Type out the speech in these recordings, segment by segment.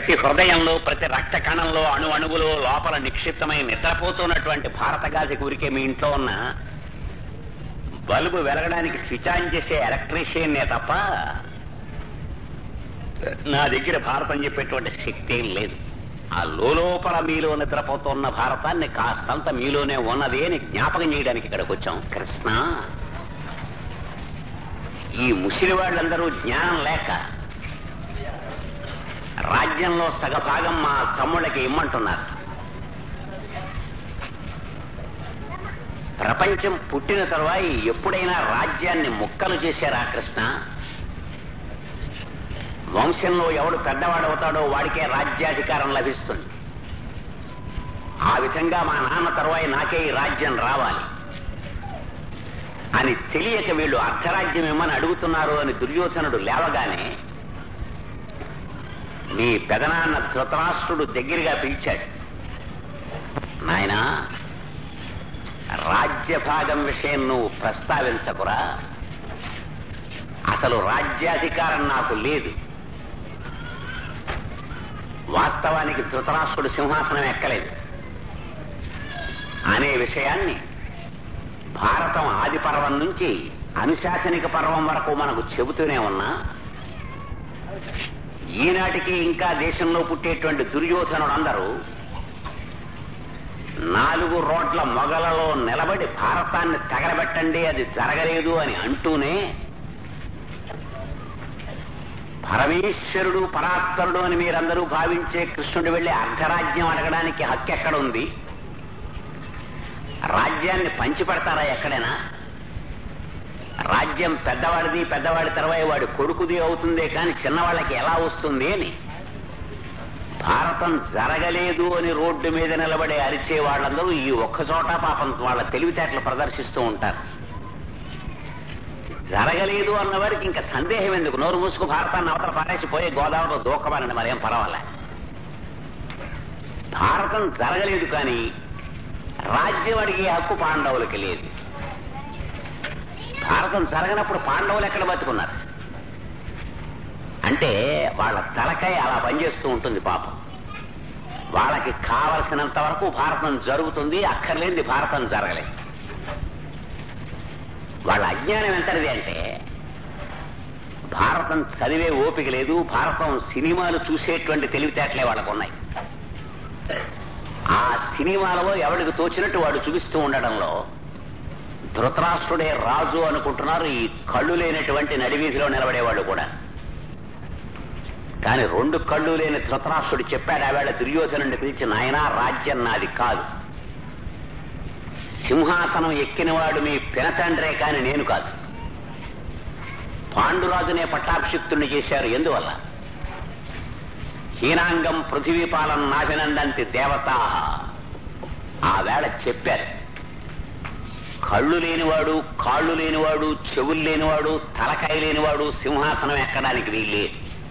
ప్రతి హృదయంలో ప్రతి రక్త కణంలో అణు అణువులో లోపల నిక్షిప్తమై నిద్రపోతున్నటువంటి భారతగాజి ఊరికే మీ ఇంట్లో ఉన్న బల్బు వెలగడానికి స్విచ్ ఆన్ చేసే ఎలక్ట్రీషియన్నే తప్ప నా దగ్గర భారతం చెప్పేటువంటి శక్తి ఏం లేదు ఆ లోపల మీలో నిద్రపోతున్న భారతాన్ని కాస్తంత మీలోనే ఉన్నది అని జ్ఞాపకం చేయడానికి ఇక్కడికి వచ్చాం కృష్ణ ఈ ముసిలి వాళ్ళందరూ జ్ఞానం లేక రాజ్యంలో సగభాగం మా తమ్ముళ్ళకి ఇమ్మంటున్నారు ప్రపంచం పుట్టిన తరువాయి ఎప్పుడైనా రాజ్యాన్ని ముక్కలు చేశారా కృష్ణ వంశంలో ఎవడు పెద్దవాడవుతాడో వాడికే రాజ్యాధికారం లభిస్తుంది ఆ విధంగా మా నాన్న తరువాయి నాకే ఈ రాజ్యం రావాలి అని తెలియక వీళ్ళు అర్ధరాజ్యం ఇమ్మని అడుగుతున్నారు అని దుర్యోధనుడు లేవగానే నీ పెదనాన్న ధృతరాష్ట్రుడు దగ్గరగా పిలిచాడు నాయనా రాజ్యభాగం విషయం నువ్వు ప్రస్తావించకురా అసలు రాజ్యాధికారం నాకు లేదు వాస్తవానికి ధృతరాష్ట్రుడు సింహాసనం ఎక్కలేదు అనే విషయాన్ని భారతం ఆది పర్వం నుంచి అనుశాసనిక పర్వం వరకు మనకు చెబుతూనే ఉన్నా ఈనాటికి ఇంకా దేశంలో పుట్టేటువంటి దుర్యోధనుడు అందరూ నాలుగు రోడ్ల మొగలలో నిలబడి భారతాన్ని తగలబెట్టండి అది జరగలేదు అని అంటూనే పరమేశ్వరుడు పరాత్పరుడు అని మీరందరూ భావించే కృష్ణుడు వెళ్లి అర్ధరాజ్యం అడగడానికి హక్కు ఎక్కడ ఉంది రాజ్యాన్ని పంచిపెడతారా ఎక్కడైనా రాజ్యం పెద్దవాడిది పెద్దవాడి తర్వాత వాడి కొడుకుది అవుతుందే కానీ చిన్నవాళ్ళకి ఎలా వస్తుంది అని భారతం జరగలేదు అని రోడ్డు మీద నిలబడే అరిచే వాళ్ళందరూ ఈ ఒక్క చోట పాపం వాళ్ళ తెలివితేటలు ప్రదర్శిస్తూ ఉంటారు జరగలేదు అన్న వారికి ఇంకా సందేహం ఎందుకు నోరు మూసుకు భారతాన్ని అవతల పారేసి పోయే గోదావరిలో దూకమని మరేం పర్వాలే భారతం జరగలేదు కానీ రాజ్యం అడిగే హక్కు పాండవులకి లేదు భారతం జరగనప్పుడు పాండవులు ఎక్కడ బతుకున్నారు అంటే వాళ్ళ తలకాయ అలా పనిచేస్తూ ఉంటుంది పాపం వాళ్ళకి కావలసినంత వరకు భారతం జరుగుతుంది అక్కర్లేనిది భారతం జరగలేదు వాళ్ళ అజ్ఞానం ఎంతది అంటే భారతం చదివే ఓపిక లేదు భారతం సినిమాలు చూసేటువంటి తెలివితేటలే వాళ్ళకు ఉన్నాయి ఆ సినిమాలలో ఎవరికి తోచినట్టు వాడు చూపిస్తూ ఉండడంలో ధృతరాష్ట్రుడే రాజు అనుకుంటున్నారు ఈ కళ్ళు లేనటువంటి నడివీధిలో నిలబడేవాళ్ళు కూడా కానీ రెండు కళ్ళు లేని ధృతరాష్ట్రుడు చెప్పాడు ఆవేళ దుర్యోధనుడిని పిలిచి నాయనా రాజ్యం నాది కాదు సింహాసనం ఎక్కినవాడు మీ పినతండ్రే కాని నేను కాదు పాండురాజునే పట్టాభిషిక్తుణ్ణి చేశారు ఎందువల్ల హీనాంగం పృథివీపాలన నాభినందంతి దేవత ఆ వేళ చెప్పారు కళ్ళు లేనివాడు కాళ్ళు లేనివాడు చెవులు లేనివాడు తలకాయ లేనివాడు సింహాసనం ఎక్కడానికి వీలే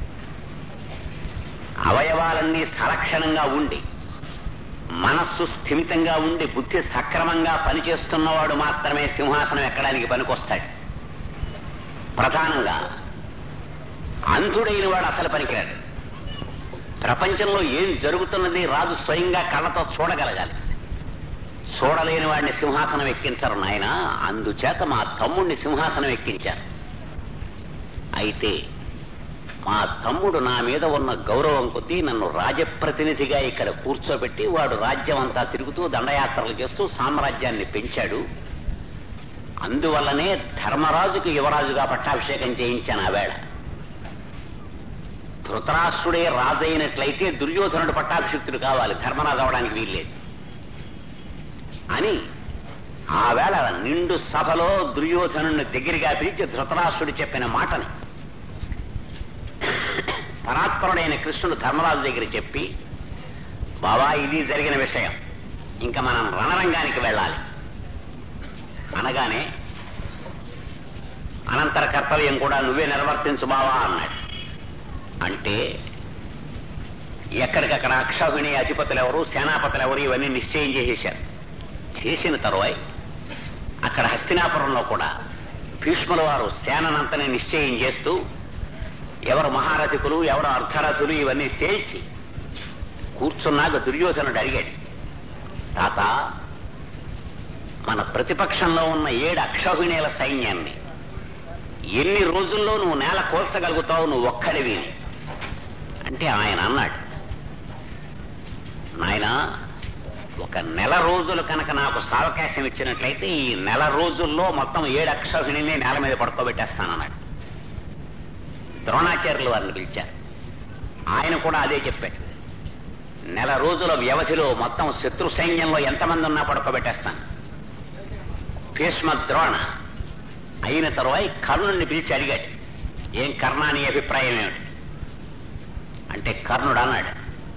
అవయవాలన్నీ సలక్షణంగా ఉండి మనస్సు స్థిమితంగా ఉండి బుద్ధి సక్రమంగా పనిచేస్తున్నవాడు మాత్రమే సింహాసనం ఎక్కడానికి పనికొస్తాడు ప్రధానంగా అంధుడైన వాడు అసలు పనికిరాడు ప్రపంచంలో ఏం జరుగుతున్నది రాజు స్వయంగా కళ్ళతో చూడగలగాలి చూడలేని వాడిని సింహాసనం ఎక్కించరు నాయన అందుచేత మా తమ్ముడిని సింహాసనం ఎక్కించారు అయితే మా తమ్ముడు నా మీద ఉన్న గౌరవం కొద్దీ నన్ను రాజప్రతినిధిగా ఇక్కడ కూర్చోబెట్టి వాడు రాజ్యం అంతా తిరుగుతూ దండయాత్రలు చేస్తూ సామ్రాజ్యాన్ని పెంచాడు అందువల్లనే ధర్మరాజుకు యువరాజుగా పట్టాభిషేకం చేయించాను ఆ వేళ ధృతరాష్ట్రుడే రాజైనట్లయితే దుర్యోధనుడు పట్టాభిషిక్తుడు కావాలి ధర్మరాజు అవడానికి వీల్లేదు అని ఆ వేళ నిండు సభలో దుర్యోధను దగ్గరగా పిలిచి ధృతరాష్ట్రుడు చెప్పిన మాటని పరాత్పరుడైన కృష్ణుడు ధర్మరాజు దగ్గర చెప్పి బాబా ఇది జరిగిన విషయం ఇంకా మనం రణరంగానికి వెళ్ళాలి అనగానే అనంతర కర్తవ్యం కూడా నువ్వే నిర్వర్తించు బావా అన్నాడు అంటే ఎక్కడికక్కడ అక్షౌహిణి అధిపతులు ఎవరు సేనాపతులు ఎవరు ఇవన్నీ నిశ్చయం చేసేశారు చేసిన తరువాయి అక్కడ హస్తినాపురంలో కూడా భీష్ముల వారు సేననంతని నిశ్చయం చేస్తూ ఎవరు మహారథికులు ఎవరు అర్ధరథులు ఇవన్నీ తేల్చి కూర్చున్నాక దుర్యోధనుడు అడిగాడు తాత మన ప్రతిపక్షంలో ఉన్న ఏడు అక్షౌహిణీల సైన్యాన్ని ఎన్ని రోజుల్లో నువ్వు నేల కోల్చగలుగుతావు నువ్వు ఒక్కడివి అంటే ఆయన అన్నాడు నాయన ఒక నెల రోజులు కనుక నాకు సావకాశం ఇచ్చినట్లయితే ఈ నెల రోజుల్లో మొత్తం ఏడు అక్షౌహిణిని నేల మీద పడుకోబెట్టేస్తానన్నాడు ద్రోణాచార్యులు వారిని పిలిచారు ఆయన కూడా అదే చెప్పాడు నెల రోజుల వ్యవధిలో మొత్తం శత్రు సైన్యంలో ఎంతమంది ఉన్నా పడుకోబెట్టేస్తాను భీష్మ ద్రోణ అయిన తరువాత కర్ణుడిని పిలిచి అడిగాడు ఏం కర్ణ నీ అభిప్రాయం ఏమిటి అంటే కర్ణుడు అన్నాడు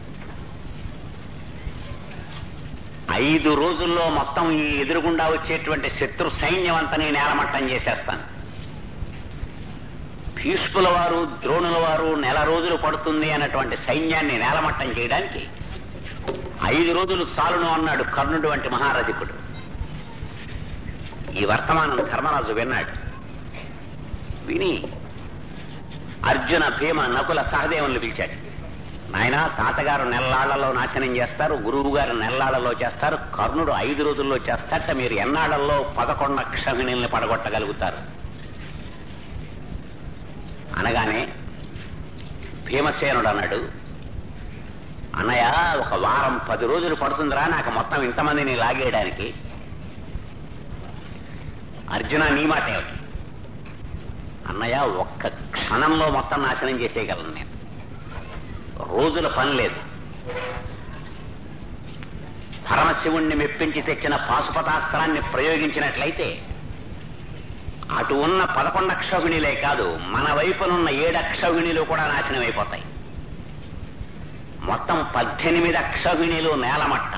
ఐదు రోజుల్లో మొత్తం ఈ ఎదురుగుండా వచ్చేటువంటి శత్రు సైన్యం అంతా నేను నేలమట్టం చేసేస్తాను భీష్ముల వారు ద్రోణుల వారు నెల రోజులు పడుతుంది అన్నటువంటి సైన్యాన్ని నేలమట్టం చేయడానికి ఐదు రోజులు చాలును అన్నాడు కర్ణుడు వంటి మహారథికుడు ఈ వర్తమానం ధర్మరాజు విన్నాడు విని అర్జున భీమ నకుల సహదేవుల్ని పిలిచాడు నాయన తాతగారు నెల్లాళ్లలో నాశనం చేస్తారు గురువు గారు నెల్లాళ్లలో చేస్తారు కర్ణుడు ఐదు రోజుల్లో చేస్తాట మీరు ఎన్నాళ్లలో పదకొండ క్షమిణిల్ని పడగొట్టగలుగుతారు అనగానే భీమసేనుడు అన్నాడు అన్నయ్య ఒక వారం పది రోజులు పడుతుందిరా నాకు మొత్తం ఇంతమందిని లాగేయడానికి అర్జున నీ మాట ఏమిటి అన్నయ్య ఒక్క క్షణంలో మొత్తం నాశనం చేసేయగలను నేను రోజుల పని లేదు పరమశివుణ్ణి మెప్పించి తెచ్చిన పాశుపతాస్త్రాన్ని ప్రయోగించినట్లయితే అటు ఉన్న పదకొండు అక్షౌహిణిలే కాదు మన వైపునున్న ఏడు అక్షౌహిణిలు కూడా నాశనం అయిపోతాయి మొత్తం పద్దెనిమిది అక్షౌహిణిలు నేలమట్టం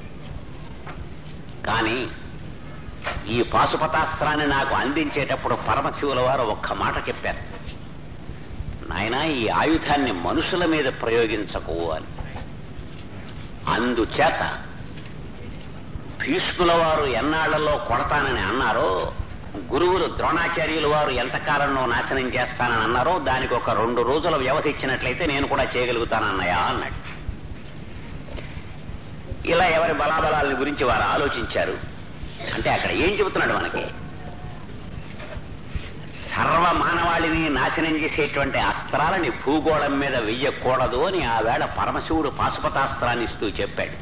కానీ ఈ పాశుపతాస్త్రాన్ని నాకు అందించేటప్పుడు పరమశివుల వారు ఒక్క మాట చెప్పారు నాయన ఈ ఆయుధాన్ని మనుషుల మీద ప్రయోగించకు అని అందుచేత భీష్ముల వారు ఎన్నాళ్లలో కొడతానని అన్నారో గురువులు ద్రోణాచార్యులు వారు ఎంతకాలంలో నాశనం చేస్తానని అన్నారో దానికి ఒక రెండు రోజుల వ్యవధి ఇచ్చినట్లయితే నేను కూడా చేయగలుగుతానన్నయా అన్నాడు ఇలా ఎవరి బలాబలాలని గురించి వారు ఆలోచించారు అంటే అక్కడ ఏం చెబుతున్నాడు మనకి సర్వ మానవాళిని నాశనం చేసేటువంటి అస్త్రాలని భూగోళం మీద వెయ్యకూడదు అని ఆ వేళ పరమశివుడు పాశుపతాస్త్రాన్ని ఇస్తూ చెప్పాడు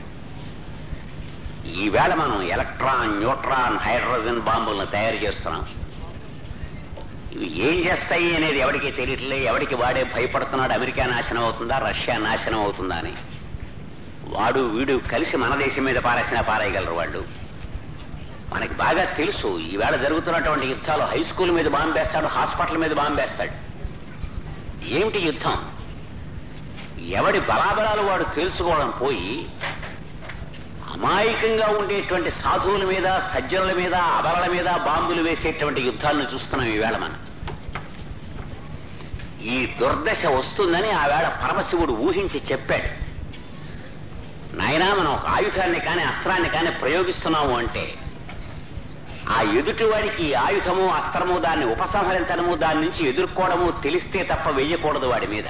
ఈవేళ మనం ఎలక్ట్రాన్ న్యూట్రాన్ హైడ్రోజన్ బాంబులను తయారు చేస్తున్నాం ఇవి ఏం చేస్తాయి అనేది ఎవరికి తెలియట్లే ఎవరికి వాడే భయపడుతున్నాడు అమెరికా నాశనం అవుతుందా రష్యా నాశనం అవుతుందా అని వాడు వీడు కలిసి మన దేశం మీద పారేసినా పారేయగలరు వాళ్ళు మనకి బాగా తెలుసు ఈవేళ జరుగుతున్నటువంటి యుద్ధాలు హై స్కూల్ మీద బాంబేస్తాడు హాస్పిటల్ మీద బాంబేస్తాడు ఏమిటి యుద్ధం ఎవడి బలాబలాలు వాడు తెలుసుకోవడం పోయి అమాయకంగా ఉండేటువంటి సాధువుల మీద సజ్జనుల మీద అబలల మీద బాంబులు వేసేటువంటి యుద్ధాలను చూస్తున్నాం ఈవేళ మనం ఈ దుర్దశ వస్తుందని ఆ వేళ పరమశివుడు ఊహించి చెప్పాడు నాయనా మనం ఒక ఆయుధాన్ని కానీ అస్త్రాన్ని కానీ ప్రయోగిస్తున్నాము అంటే ఆ ఎదుటివాడికి ఆయుధము అస్త్రము దాన్ని ఉపసంహరించడము దాని నుంచి ఎదుర్కోవడము తెలిస్తే తప్ప వెయ్యకూడదు వాడి మీద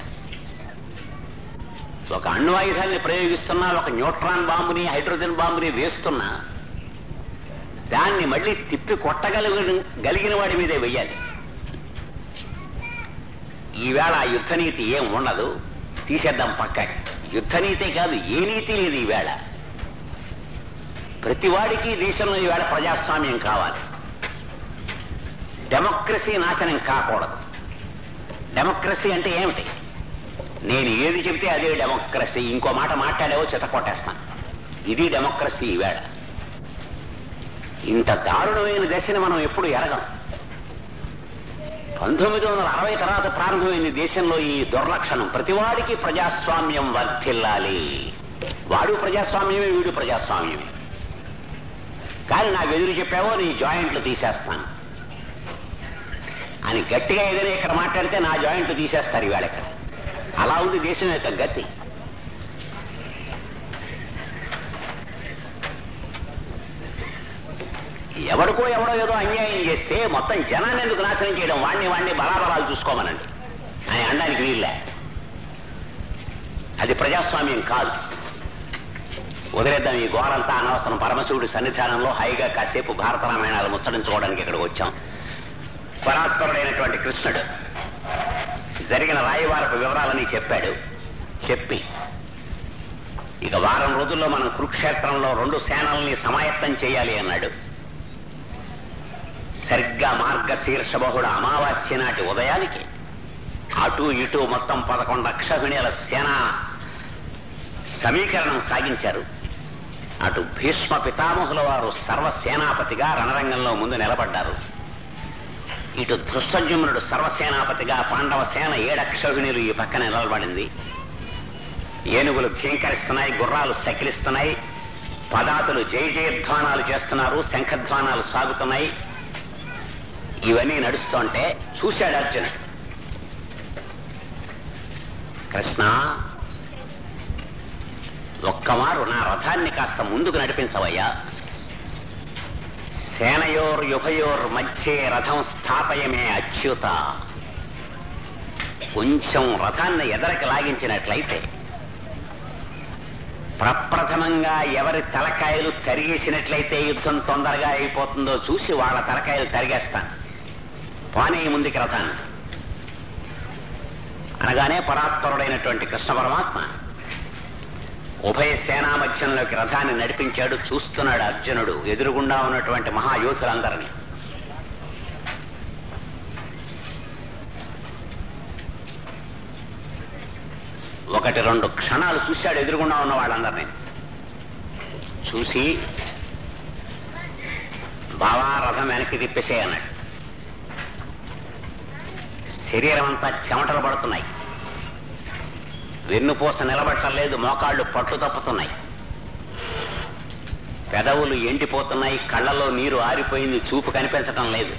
ఒక అణు ఆయుధాన్ని ప్రయోగిస్తున్నా ఒక న్యూట్రాన్ బాంబుని హైడ్రోజన్ బాంబుని వేస్తున్నా దాన్ని మళ్ళీ తిప్పి కొట్టగలిగిన గలిగిన వాడి మీదే వెయ్యాలి ఈవేళ ఆ యుద్ధనీతి ఏం ఉండదు తీసేద్దాం పక్కకి యుద్ధనీతే కాదు ఏ నీతి లేదు ఈవేళ ప్రతివాడికి దేశంలో ఈవేళ ప్రజాస్వామ్యం కావాలి డెమోక్రసీ నాశనం కాకూడదు డెమోక్రసీ అంటే ఏమిటి నేను ఏది చెబితే అదే డెమోక్రసీ ఇంకో మాట మాట్లాడేవో చితకొట్టేస్తాను ఇది డెమోక్రసీ ఈవేళ ఇంత దారుణమైన దశని మనం ఎప్పుడు ఎరగం పంతొమ్మిది వందల అరవై తర్వాత ప్రారంభమైంది దేశంలో ఈ దుర్లక్షణం ప్రతివాడికి ప్రజాస్వామ్యం వర్ధిల్లాలి వాడు ప్రజాస్వామ్యమే వీడు ప్రజాస్వామ్యమే కానీ నాకు ఎదురు చెప్పావో నీ జాయింట్లు తీసేస్తాను అని గట్టిగా ఏదైనా ఇక్కడ మాట్లాడితే నా జాయింట్లు తీసేస్తారు ఈవేళ ఇక్కడ అలా ఉంది దేశం యొక్క గతి ఎవడికో ఎవడో ఏదో అన్యాయం చేస్తే మొత్తం జనాన్ని ఎందుకు నాశనం చేయడం వాణ్ణి వాణ్ణి బలాబలాలు చూసుకోమనండి అని అనడానికి వీళ్ళే అది ప్రజాస్వామ్యం కాదు వదిలేద్దాం ఈ గోరంతా అనవసరం పరమశివుడి సన్నిధానంలో హాయిగా కాసేపు భారత రామాయణాలు ముచ్చడించుకోవడానికి ఇక్కడికి వచ్చాం పరాత్పరుడైనటువంటి కృష్ణుడు జరిగిన రాయవారపు వివరాలని చెప్పాడు చెప్పి ఇక వారం రోజుల్లో మనం కురుక్షేత్రంలో రెండు సేనల్ని సమాయత్తం చేయాలి అన్నాడు సరిగ్గా మార్గశీర్ష బహుళ అమావాస్య నాటి ఉదయానికి అటు ఇటు మొత్తం పదకొండు అక్షగుణ్యాల సేన సమీకరణం సాగించారు అటు భీష్మ పితామహుల వారు సర్వసేనాపతిగా రణరంగంలో ముందు నిలబడ్డారు ఇటు ధృష్టజుమ్నుడు సర్వసేనాపతిగా పాండవ సేన ఏడక్షగుణులు ఈ పక్కన నిలబడింది ఏనుగులు కింకరిస్తున్నాయి గుర్రాలు సకిలిస్తున్నాయి పదాతులు జయ జయధ్వానాలు చేస్తున్నారు శంఖధ్వానాలు సాగుతున్నాయి ఇవన్నీ నడుస్తుంటే చూశాడు అర్జునుడు కృష్ణ ఒక్కమారు నా రథాన్ని కాస్త ముందుకు నడిపించవయ్యా సేనయోర్ యుభయోర్ మధ్యే రథం స్థాపయమే అచ్యుత కొంచెం రథాన్ని ఎదరికి లాగించినట్లయితే ప్రప్రథమంగా ఎవరి తలకాయలు తరిగేసినట్లయితే యుద్ధం తొందరగా అయిపోతుందో చూసి వాళ్ళ తలకాయలు తరిగేస్తాను పానీ ముందుకి రథాన్ని అనగానే పరాత్పరుడైనటువంటి కృష్ణ పరమాత్మ ఉభయ సేనా మధ్యంలోకి రథాన్ని నడిపించాడు చూస్తున్నాడు అర్జునుడు ఎదురుగుండా ఉన్నటువంటి మహాయోధులందరినీ ఒకటి రెండు క్షణాలు చూశాడు ఎదురుగుండా ఉన్న వాళ్ళందరినీ చూసి బావా రథం వెనక్కి తిప్పేసే అన్నాడు శరీరం అంతా చెమటలు పడుతున్నాయి వెన్నుపూస నిలబట్టలేదు మోకాళ్లు పట్టు తప్పుతున్నాయి పెదవులు ఎండిపోతున్నాయి కళ్ళలో నీరు ఆరిపోయింది చూపు కనిపించటం లేదు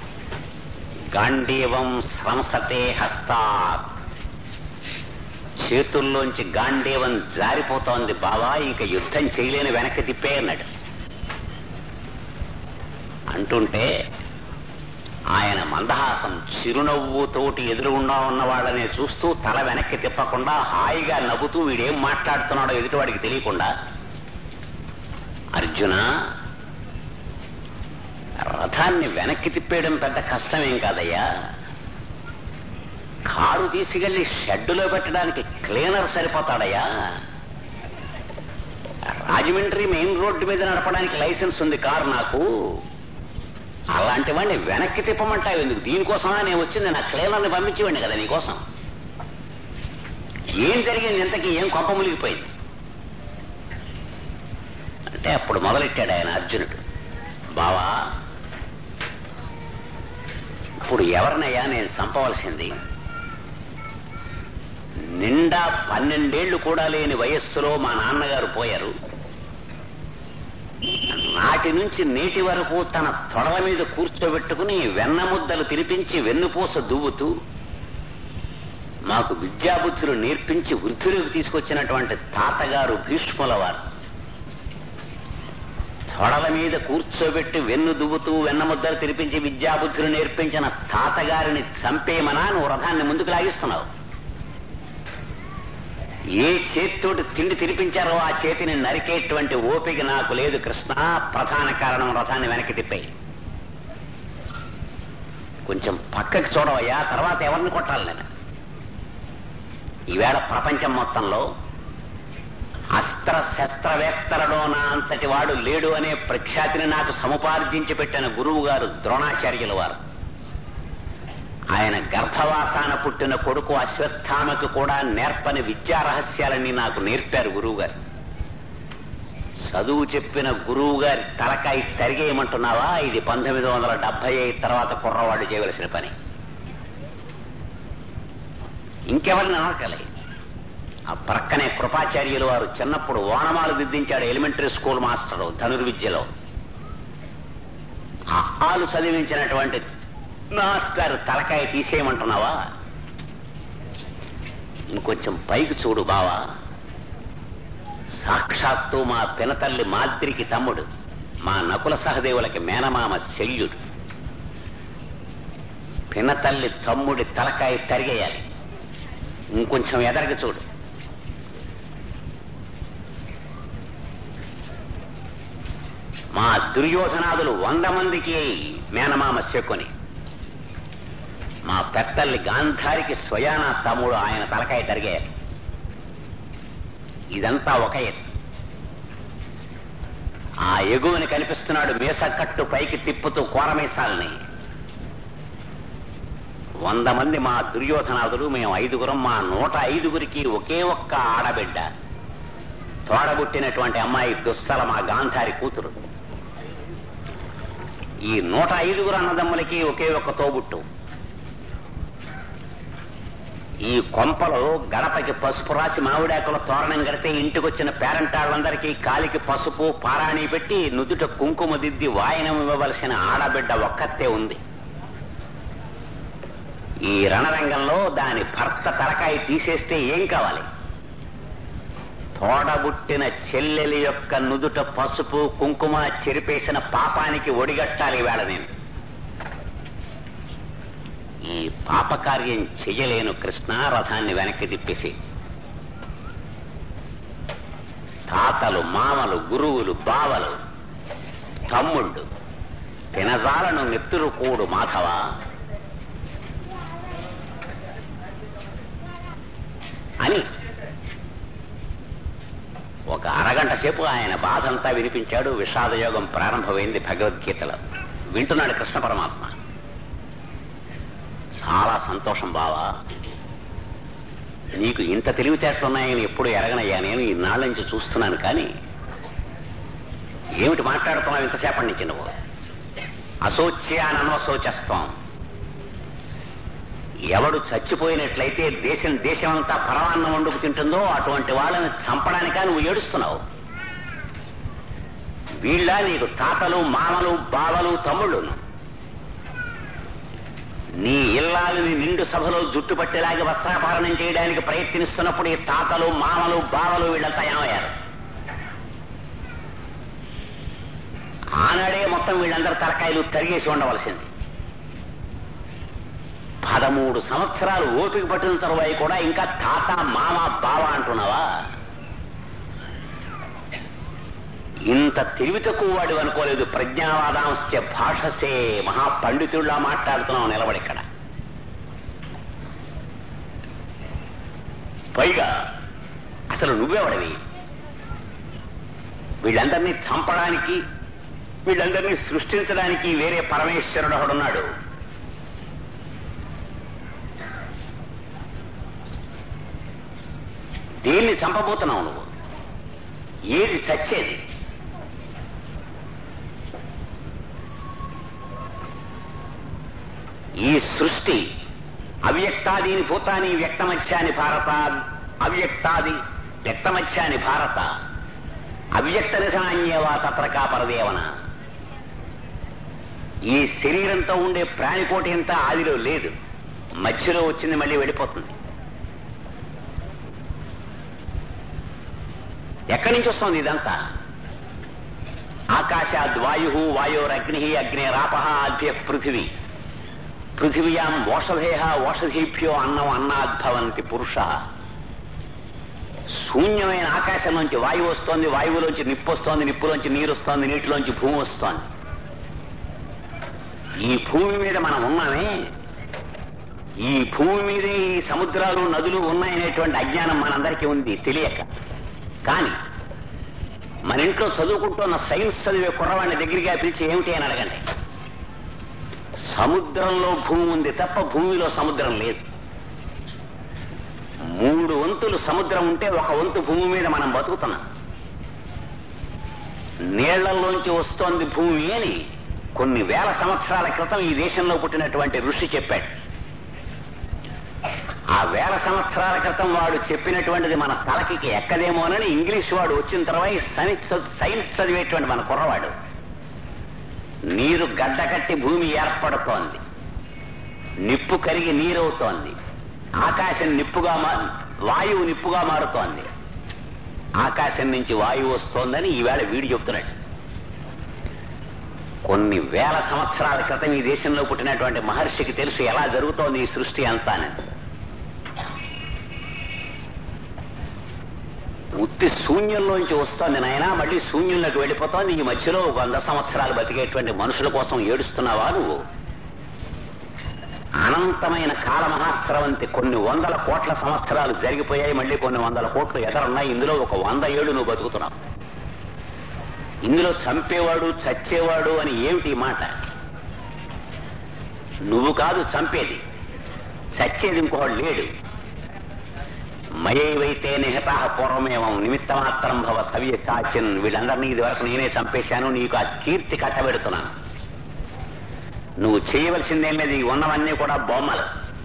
గాంధీవం స్రంసతే హస్తాత్ చేతుల్లోంచి గాంధీవం జారిపోతోంది బావా ఇంక యుద్ధం చేయలేని వెనక్కి తిప్పే అన్నాడు అంటుంటే ఆయన మందహాసం చిరునవ్వుతోటి ఎదురుగుండా ఉన్న వాళ్ళని చూస్తూ తల వెనక్కి తిప్పకుండా హాయిగా నవ్వుతూ వీడేం మాట్లాడుతున్నాడో ఎదుటివాడికి తెలియకుండా అర్జున రథాన్ని వెనక్కి తిప్పేయడం పెద్ద కష్టమేం కాదయ్యా కారు తీసుకెళ్లి షెడ్డులో పెట్టడానికి క్లీనర్ సరిపోతాడయ్యా రాజమండ్రి మెయిన్ రోడ్డు మీద నడపడానికి లైసెన్స్ ఉంది కారు నాకు అలాంటి వాడిని వెనక్కి తిప్పమంటావు ఎందుకు దీనికోసమా నేను వచ్చింది నా క్లీనర్ని పంపించేవాడిని కదా నీకోసం ఏం జరిగింది ఇంతకీ ఏం కొంప మునిగిపోయింది అంటే అప్పుడు మొదలెట్టాడు ఆయన అర్జునుడు బావా ఇప్పుడు ఎవరినయ్యా నేను చంపవలసింది నిండా పన్నెండేళ్లు కూడా లేని వయస్సులో మా నాన్నగారు పోయారు నాటి నుంచి నేటి వరకు తన తొడల మీద కూర్చోబెట్టుకుని వెన్న ముద్దలు తినిపించి వెన్నుపూస దువ్వుతూ మాకు విద్యాబుద్ధులు నేర్పించి వృద్ధులకు తీసుకొచ్చినటువంటి తాతగారు భీష్ముల వారు తొడల మీద కూర్చోబెట్టి వెన్ను దువ్వుతూ వెన్న ముద్దలు తినిపించి విద్యాబుద్ధులు నేర్పించిన తాతగారిని చంపేమనా నువ్వు రథాన్ని ముందుకు లాగిస్తున్నావు ఏ చేతితోటి తిండి తినిపించారో ఆ చేతిని నరికేటువంటి ఓపిక నాకు లేదు కృష్ణ ప్రధాన కారణం రథాన్ని వెనక్కి తిప్పాయి కొంచెం పక్కకి చూడవయ్యా తర్వాత ఎవరిని కొట్టాలి నేను ఈవేళ ప్రపంచం మొత్తంలో అస్త్ర శస్త్రవేత్తలలో నా అంతటి వాడు లేడు అనే ప్రఖ్యాతిని నాకు సముపార్జించి పెట్టిన గురువు గారు ద్రోణాచార్యుల వారు ఆయన గర్భవాసాన పుట్టిన కొడుకు అశ్వత్థామకు కూడా నేర్పని విద్యా రహస్యాలన్నీ నాకు నేర్పారు గురువుగారు చదువు చెప్పిన గురువు గారి తలకాయ తరిగేయమంటున్నావా ఇది పంతొమ్మిది వందల డెబ్బై ఐదు తర్వాత కుర్రవాడు చేయవలసిన పని ఇంకెవరిని అనకలే ఆ ప్రక్కనే కృపాచార్యులు వారు చిన్నప్పుడు ఓనమాలు దిద్దించాడు ఎలిమెంటరీ స్కూల్ మాస్టరు ధనుర్విద్యలో ఆ ఆలు చదివించినటువంటి మాస్టర్ తలకాయ తీసేయమంటున్నావా ఇంకొంచెం పైకి చూడు బావా సాక్షాత్తు మా పినతల్లి మాద్రికి తమ్ముడు మా నకుల సహదేవులకి మేనమామ శల్యుడు పినతల్లి తమ్ముడి తలకాయ తరిగేయాలి ఇంకొంచెం ఎదరికి చూడు మా దుర్యోధనాదులు వంద మందికి మేనమామ శకుని మా పెద్దల్ని గాంధారికి స్వయాన తమ్ముడు ఆయన తలకాయ తరిగారు ఇదంతా ఒక ఎత్తు ఆ ఎగువని కనిపిస్తున్నాడు మీసకట్టు పైకి తిప్పుతూ కోరమీసాలని వంద మంది మా దుర్యోధనాదులు మేము ఐదుగురం మా నూట ఐదుగురికి ఒకే ఒక్క ఆడబిడ్డ తోడబుట్టినటువంటి అమ్మాయి దుస్సల మా గాంధారి కూతురు ఈ నూట ఐదుగురు అన్నదమ్ములకి ఒకే ఒక్క తోబుట్టు ఈ కొంపలో గడపకి పసుపు రాసి మామిడాకుల తోరణం కడితే ఇంటికొచ్చిన పేరంటాళ్ళందరికీ కాలికి పసుపు పారాణి పెట్టి నుదుట కుంకుమ దిద్ది వాయనం ఇవ్వవలసిన ఆడబిడ్డ ఒక్కతే ఉంది ఈ రణరంగంలో దాని భర్త తలకాయ తీసేస్తే ఏం కావాలి తోడబుట్టిన చెల్లెలి యొక్క నుదుట పసుపు కుంకుమ చెరిపేసిన పాపానికి ఒడిగట్టాలి వేళ నేను ఈ పాపకార్యం చెయ్యలేను కృష్ణ రథాన్ని వెనక్కి తిప్పేసి తాతలు మామలు గురువులు బావలు తమ్ముళ్ళు తినజాలను నెత్తురు కూడు మాధవ అని ఒక అరగంట సేపు ఆయన బాధంతా వినిపించాడు విషాదయోగం ప్రారంభమైంది భగవద్గీతలో వింటున్నాడు కృష్ణ పరమాత్మ చాలా సంతోషం బావా నీకు ఇంత తెలివితేటలున్నాయని ఎప్పుడు ఎరగనయ్యా నేను ఇన్నాళ్ళ నుంచి చూస్తున్నాను కానీ ఏమిటి మాట్లాడుతున్నావు ఇంతసేపటి నుంచి నువ్వు అశోచ్యాన్ని అనవశోచస్తాం ఎవడు చచ్చిపోయినట్లయితే దేశం దేశమంతా పరమాన్నం వండుకు తింటుందో అటువంటి వాళ్ళని చంపడానికా నువ్వు ఏడుస్తున్నావు వీళ్ళ నీకు తాతలు మామలు బావలు తమ్ముళ్ళును నీ ఇల్లాలని నిండు సభలో జుట్టు పట్టేలాగి వస్త్రాపహరణం చేయడానికి ప్రయత్నిస్తున్నప్పుడు ఈ తాతలు మామలు బావలు వీళ్ళంతా ఏమయ్యారు ఆనాడే మొత్తం వీళ్ళందరి తలకాయలు తరిగేసి ఉండవలసింది పదమూడు సంవత్సరాలు ఓపిక పట్టిన తరువాయి కూడా ఇంకా తాత మామ బావ అంటున్నావా ఇంత తెలివి తక్కువ వాడు అనుకోలేదు ప్రజ్ఞావాదాంశ భాషసే మహాపండితుడిలా మాట్లాడుతున్నావు నిలబడి ఇక్కడ పైగా అసలు నువ్వెవడివి వీళ్ళందరినీ చంపడానికి వీళ్ళందరినీ సృష్టించడానికి వేరే పరమేశ్వరుడు ఒకడున్నాడు దేన్ని చంపబోతున్నావు నువ్వు ఏది చచ్చేది ఈ సృష్టి అవ్యక్తాదీని భూతాని వ్యక్తమత్యాని భారత అవ్యక్తాది వ్యక్తమత్యాని భారత అవ్యక్త నిధనాన్యేవా తత్రకా పరదేవన ఈ శరీరంతో ఉండే ప్రాణికోటి అంతా ఆదిలో లేదు మధ్యలో వచ్చింది మళ్ళీ వెళ్ళిపోతుంది ఎక్కడి నుంచి వస్తుంది ఇదంతా ఆకాశాద్ వాయు వాయోరగ్ని అగ్నేరాప అద్య పృథివీ పృథివ్యాం ఓషధేహ ఓషధీభ్యో అన్నం అన్నాద్భవంతి పురుష శూన్యమైన ఆకాశం నుంచి వాయువు వస్తోంది వాయువులోంచి నిప్పు వస్తోంది నిప్పులోంచి నీరు వస్తోంది నీటిలోంచి భూమి వస్తోంది ఈ భూమి మీద మనం ఉన్నామే ఈ భూమి మీదే ఈ సముద్రాలు నదులు ఉన్నాయనేటువంటి అజ్ఞానం మనందరికీ ఉంది తెలియక కానీ మన ఇంట్లో చదువుకుంటున్న సైన్స్ చదివే కుర్రవాడిని దగ్గరగా పిలిచి ఏమిటి అని అడగండి సముద్రంలో భూమి ఉంది తప్ప భూమిలో సముద్రం లేదు మూడు వంతులు సముద్రం ఉంటే ఒక వంతు భూమి మీద మనం బతుకుతున్నాం నీళ్లలోంచి వస్తోంది భూమి అని కొన్ని వేల సంవత్సరాల క్రితం ఈ దేశంలో పుట్టినటువంటి ఋషి చెప్పాడు ఆ వేల సంవత్సరాల క్రితం వాడు చెప్పినటువంటిది మన తలకి ఎక్కదేమోనని ఇంగ్లీష్ వాడు వచ్చిన తర్వాత సైన్స్ సైన్స్ చదివేటువంటి మన కుర్రవాడు నీరు గడ్డకట్టి భూమి ఏర్పడుతోంది నిప్పు కరిగి నీరవుతోంది ఆకాశం నిప్పుగా మా- వాయువు నిప్పుగా మారుతోంది ఆకాశం నుంచి వాయువు వస్తోందని ఈవేళ వీడు చెప్తున్నాడు కొన్ని వేల సంవత్సరాల క్రితం ఈ దేశంలో పుట్టినటువంటి మహర్షికి తెలుసు ఎలా జరుగుతోంది ఈ సృష్టి అంతానని ఉత్తి శూన్యంలోంచి వస్తోంది నాయనా మళ్ళీ శూన్యంలోకి వెళ్ళిపోతోంది ఈ మధ్యలో ఒక వంద సంవత్సరాలు బతికేటువంటి మనుషుల కోసం ఏడుస్తున్నావా నువ్వు అనంతమైన కాలమహాస్రవంతి కొన్ని వందల కోట్ల సంవత్సరాలు జరిగిపోయాయి మళ్ళీ కొన్ని వందల కోట్లు ఎదరున్నాయి ఇందులో ఒక వంద ఏళ్ళు నువ్వు బతుకుతున్నావు ఇందులో చంపేవాడు చచ్చేవాడు అని ఏమిటి ఈ మాట నువ్వు కాదు చంపేది చచ్చేది ఇంకోడు లేడు మయైవైతే నిహత పూర్వమేవం నిమిత్తమాత్రం భవ సవ్య సాచిన్ వీళ్ళందరినీ ఇది వరకు నేనే చంపేశాను నీకు ఆ కీర్తి కట్టబెడుతున్నాను నువ్వు చేయవలసిందేం లేదు ఈ ఉన్నవన్నీ కూడా బొమ్మలు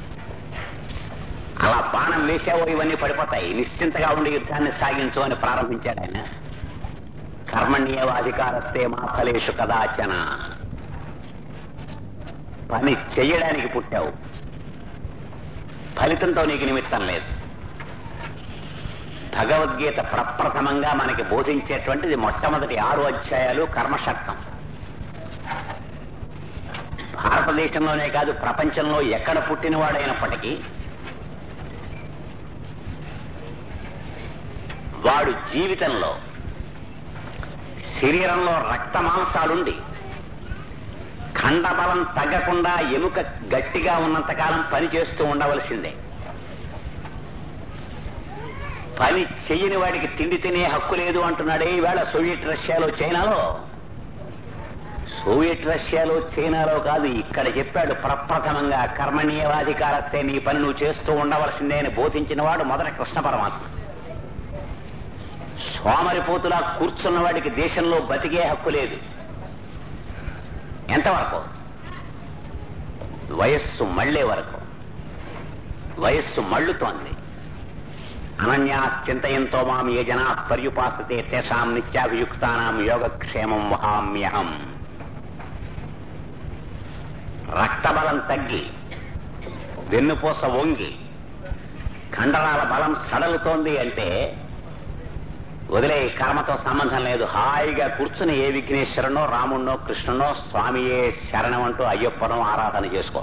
అలా బాణం వేసావో ఇవన్నీ పడిపోతాయి నిశ్చింతగా ఉండి యుద్ధాన్ని సాగించు అని ప్రారంభించాడు ఆయన కర్మణ్యేవాధికారస్తే మా ఫలేషు కదాచన పని చెయ్యడానికి పుట్టావు ఫలితంతో నీకు నిమిత్తం లేదు భగవద్గీత ప్రప్రథమంగా మనకి బోధించేటువంటిది మొట్టమొదటి ఆరు అధ్యాయాలు కర్మశక్తం భారతదేశంలోనే కాదు ప్రపంచంలో ఎక్కడ పుట్టినవాడైనప్పటికీ వాడు జీవితంలో శరీరంలో రక్త మాంసాలుండి ఖండబలం తగ్గకుండా ఎముక గట్టిగా ఉన్నంతకాలం పని చేస్తూ ఉండవలసిందే పని చెయ్యని వాడికి తిండి తినే హక్కు లేదు అంటున్నాడే ఈవేళ సోవియట్ రష్యాలో చైనాలో సోవియట్ రష్యాలో చైనాలో కాదు ఇక్కడ చెప్పాడు ప్రప్రథమంగా కర్మణీయవాధికారస్తే నీ పని నువ్వు చేస్తూ ఉండవలసిందే అని బోధించిన వాడు మొదట కృష్ణ పరమాత్మ సోమరిపోతులా కూర్చున్న వాడికి దేశంలో బతికే హక్కు లేదు ఎంతవరకు వయస్సు మళ్లే వరకు వయస్సు మళ్ళుతోంది అనన్యా చింతయంతో మాం ఏ జనా పర్యుపాసతే తేషాం నిత్యాభియుక్తానాం యోగక్షేమం వహామ్యహం రక్తబలం తగ్గి వెన్నుపూస వంగి కండరాల బలం సడలుతోంది అంటే వదిలే కర్మతో సంబంధం లేదు హాయిగా కూర్చుని ఏ విఘ్నేశ్వరునో రాముణ్ణో కృష్ణునో స్వామియే శరణం అంటూ అయ్యప్పనో ఆరాధన చేసుకో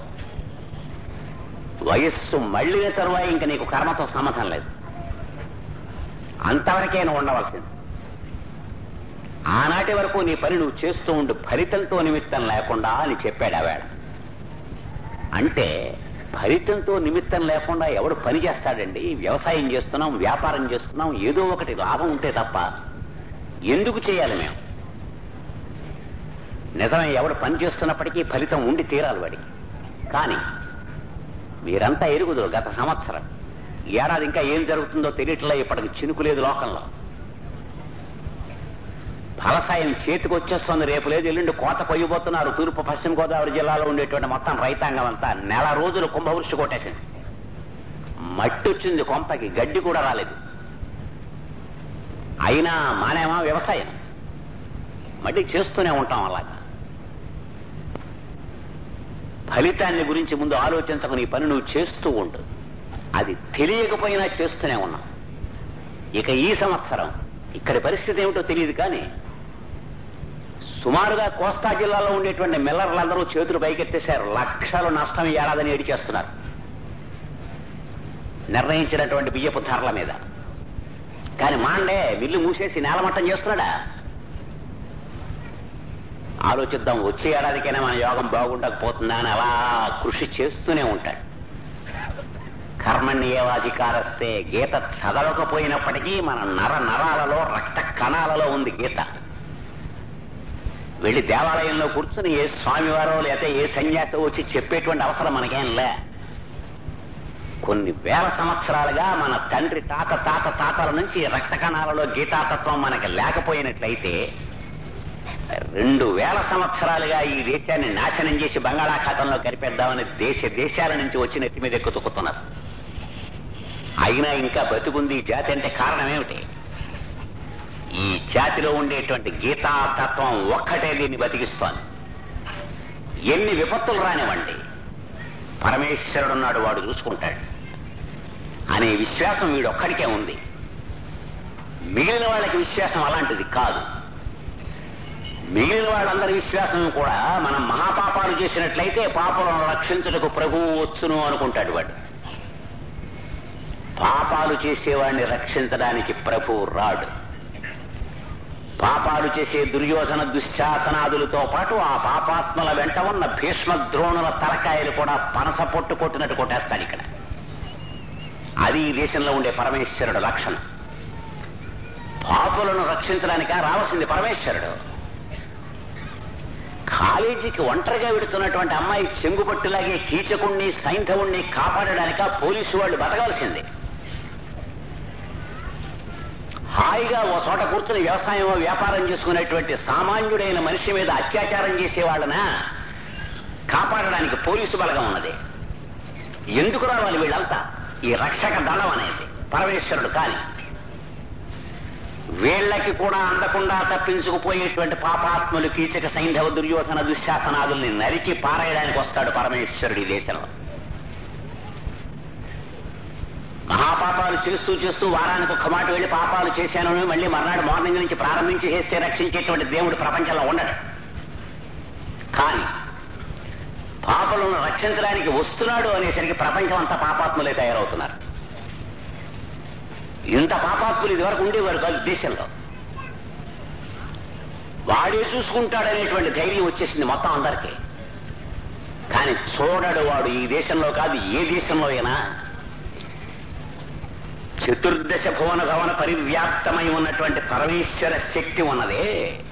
వయస్సు మళ్ళిన తరువాత ఇంక నీకు కర్మతో సంబంధం లేదు అంతవరకే నువ్వు ఉండవలసింది ఆనాటి వరకు నీ పని నువ్వు చేస్తూ ఉండు ఫలితంతో నిమిత్తం లేకుండా అని చెప్పాడు ఆవేళ అంటే ఫలితంతో నిమిత్తం లేకుండా ఎవడు పని చేస్తాడండి వ్యవసాయం చేస్తున్నాం వ్యాపారం చేస్తున్నాం ఏదో ఒకటి లాభం ఉంటే తప్ప ఎందుకు చేయాలి మేము నిజమే ఎవడు పని చేస్తున్నప్పటికీ ఫలితం ఉండి తీరాలి వాడికి కానీ మీరంతా ఎరుగుదురు గత సంవత్సరం ఈ ఏడాది ఇంకా ఏం జరుగుతుందో తెలియట్లే ఇప్పటికి చినుకు లేదు లోకంలో ఫలసాయం చేతికి వచ్చేస్తుంది రేపు లేదు ఎల్లుండి కోత కొయ్యబోతున్నారు తూర్పు పశ్చిమ గోదావరి జిల్లాలో ఉండేటువంటి మొత్తం రైతాంగం అంతా నెల రోజులు కుంభవృష్టి కొట్టేసింది మట్టి వచ్చింది కొంపకి గడ్డి కూడా రాలేదు అయినా మానేమా వ్యవసాయం మళ్ళీ చేస్తూనే ఉంటాం అలాగా ఫలితాన్ని గురించి ముందు ఆలోచించక నీ పని నువ్వు చేస్తూ ఉండు అది తెలియకపోయినా చేస్తూనే ఉన్నాం ఇక ఈ సంవత్సరం ఇక్కడి పరిస్థితి ఏమిటో తెలియదు కానీ సుమారుగా కోస్తా జిల్లాలో ఉండేటువంటి మిల్లర్లందరూ చేతులు పైకెత్తేశారు లక్షలు నష్టం ఏడాదని ఏడిచేస్తున్నారు నిర్ణయించినటువంటి బియ్యపు ధరల మీద కానీ మాండే మిల్లు మూసేసి నేలమట్టం చేస్తున్నాడా ఆలోచిద్దాం వచ్చే ఏడాదికైనా మన యోగం బాగుండకపోతుందా అని అలా కృషి చేస్తూనే ఉంటాడు కర్మణ్యేవాధికారస్తే గీత చదవకపోయినప్పటికీ మన నర నరాలలో రక్త కణాలలో ఉంది గీత వెళ్ళి దేవాలయంలో కూర్చుని ఏ స్వామివారో లేకపోతే ఏ సన్యాసో వచ్చి చెప్పేటువంటి అవసరం మనకేం లే కొన్ని వేల సంవత్సరాలుగా మన తండ్రి తాత తాత తాతల నుంచి రక్త కణాలలో గీతాతత్వం మనకి లేకపోయినట్లయితే రెండు వేల సంవత్సరాలుగా ఈ దేశాన్ని నాశనం చేసి బంగాళాఖాతంలో కనిపెద్దామని దేశ దేశాల నుంచి వచ్చి నెత్తి మీద ఎక్కుతుకుతున్నారు అయినా ఇంకా బతుకుంది ఈ జాతి అంటే కారణం ఏమిటి ఈ జాతిలో ఉండేటువంటి గీతాతత్వం ఒక్కటే దీన్ని బతికిస్తోంది ఎన్ని విపత్తులు రానివ్వండి పరమేశ్వరుడున్నాడు వాడు చూసుకుంటాడు అనే విశ్వాసం వీడొక్కడికే ఉంది మిగిలిన వాళ్ళకి విశ్వాసం అలాంటిది కాదు మిగిలిన వాళ్ళందరి విశ్వాసం కూడా మనం మహాపాపాలు చేసినట్లయితే పాపలను రక్షించుటకు ప్రభువు వచ్చును అనుకుంటాడు వాడు పాపాలు చేసేవాడిని రక్షించడానికి ప్రభు రాడు పాపాలు చేసే దుర్యోధన దుశ్శాసనాదులతో పాటు ఆ పాపాత్మల వెంట ఉన్న భీష్మ ద్రోణుల తలకాయలు కూడా పనస పొట్టు కొట్టినట్టు కొట్టేస్తాడు ఇక్కడ అది ఈ దేశంలో ఉండే పరమేశ్వరుడు లక్షణం పాపులను రక్షించడానిక రావాల్సింది పరమేశ్వరుడు కాలేజీకి ఒంటరిగా వెడుతున్నటువంటి అమ్మాయి చెంగుపట్టులాగే కీచకుణ్ణి సైంధవుణ్ణి కాపాడడానిక పోలీసు వాళ్ళు బతకాల్సింది హాయిగా ఓ చోట కూర్చుని వ్యవసాయం వ్యాపారం చేసుకునేటువంటి సామాన్యుడైన మనిషి మీద అత్యాచారం చేసే వాళ్ళన కాపాడడానికి పోలీసు బలగం ఉన్నది ఎందుకు రావాలి వీళ్ళంతా ఈ రక్షక దళం అనేది పరమేశ్వరుడు కాని వీళ్ళకి కూడా అందకుండా తప్పించుకుపోయేటువంటి పాపాత్ములు కీచక సైంధవ దుర్యోధన దుశ్శాసనాదుల్ని నరికి పారేయడానికి వస్తాడు పరమేశ్వరుడు ఈ దేశంలో మహాపాపాలు చేస్తూ చేస్తూ వారానికి ఒక్క మాట వెళ్ళి పాపాలు చేశాను అని మళ్ళీ మర్నాడు మార్నింగ్ నుంచి ప్రారంభించి చేస్తే రక్షించేటువంటి దేవుడు ప్రపంచంలో ఉండడు కానీ పాపలను రక్షించడానికి వస్తున్నాడు అనేసరికి ప్రపంచం అంతా పాపాత్ములే తయారవుతున్నారు ఇంత పాపాత్ములు ఇదివరకు ఉండేవారు కాదు దేశంలో వాడే చూసుకుంటాడనేటువంటి ధైర్యం వచ్చేసింది మొత్తం అందరికీ కానీ చూడడు వాడు ఈ దేశంలో కాదు ఏ దేశంలో అయినా చతుర్దశ భువన భవన పరివ్యాప్తమై ఉన్నటువంటి పరమేశ్వర శక్తి ఉన్నదే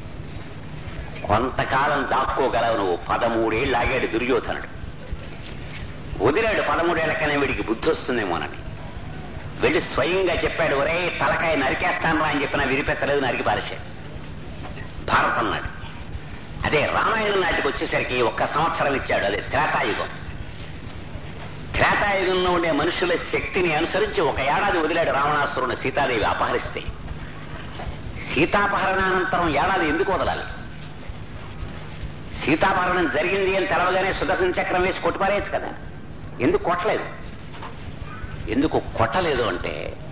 కొంతకాలం దాక్కోగలవు నువ్వు పదమూడేళ్ళు ఆగాడు దుర్యోధనుడు వదిలాడు పదమూడేళ్లకనే వీడికి బుద్ధి వస్తుందేమోనని వెళ్ళి స్వయంగా చెప్పాడు ఒరే తలకాయ నరికేస్తాను రా అని చెప్పినా విరిపెత్తలేదు నరికి పారేశాడు భారతం నాడు అదే రామాయణం నాటికి వచ్చేసరికి ఒక్క సంవత్సరం ఇచ్చాడు అదే త్రేతాయుగం త్రేతాయుగంలో ఉండే మనుషుల శక్తిని అనుసరించి ఒక ఏడాది వదిలాడు రావణాసురుని సీతాదేవి అపహరిస్తే సీతాపహరణానంతరం ఏడాది ఎందుకు వదలాలి సీతాపహరణం జరిగింది అని తెలవగానే సుదర్శన చక్రం వేసి కొట్టుపారేయచ్చు కదా ఎందుకు కొట్టలేదు ఎందుకు కొట్టలేదు అంటే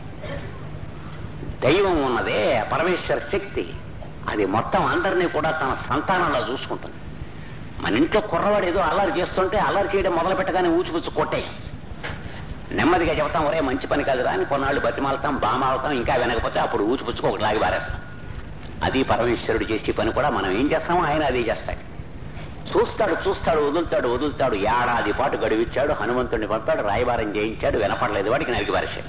దైవం ఉన్నదే పరమేశ్వర శక్తి అది మొత్తం అందరినీ కూడా తన సంతానంలో చూసుకుంటుంది మన ఇంట్లో కుర్రవాడు ఏదో అల్లరి చేస్తుంటే అల్లరి చేయడం మొదలు పెట్టగానే ఊచిపుచ్చు కొట్టేయం నెమ్మదిగా చెబుతాం ఒరే మంచి పని కాదురా అని కొన్నాళ్ళు బతిమాలతాం బామాలతాం ఇంకా వినకపోతే అప్పుడు ఊచిపుచ్చుకు ఒకటి లాగి పారేస్తాం అది పరమేశ్వరుడు చేసే పని కూడా మనం ఏం చేస్తామో ఆయన అదే చేస్తాడు చూస్తాడు చూస్తాడు వదులుతాడు వదులుతాడు ఏడాది పాటు గడువిచ్చాడు హనుమంతుడిని పంపాడు రాయబారం చేయించాడు వినపడలేదు వాడికి నరికి పారేశాడు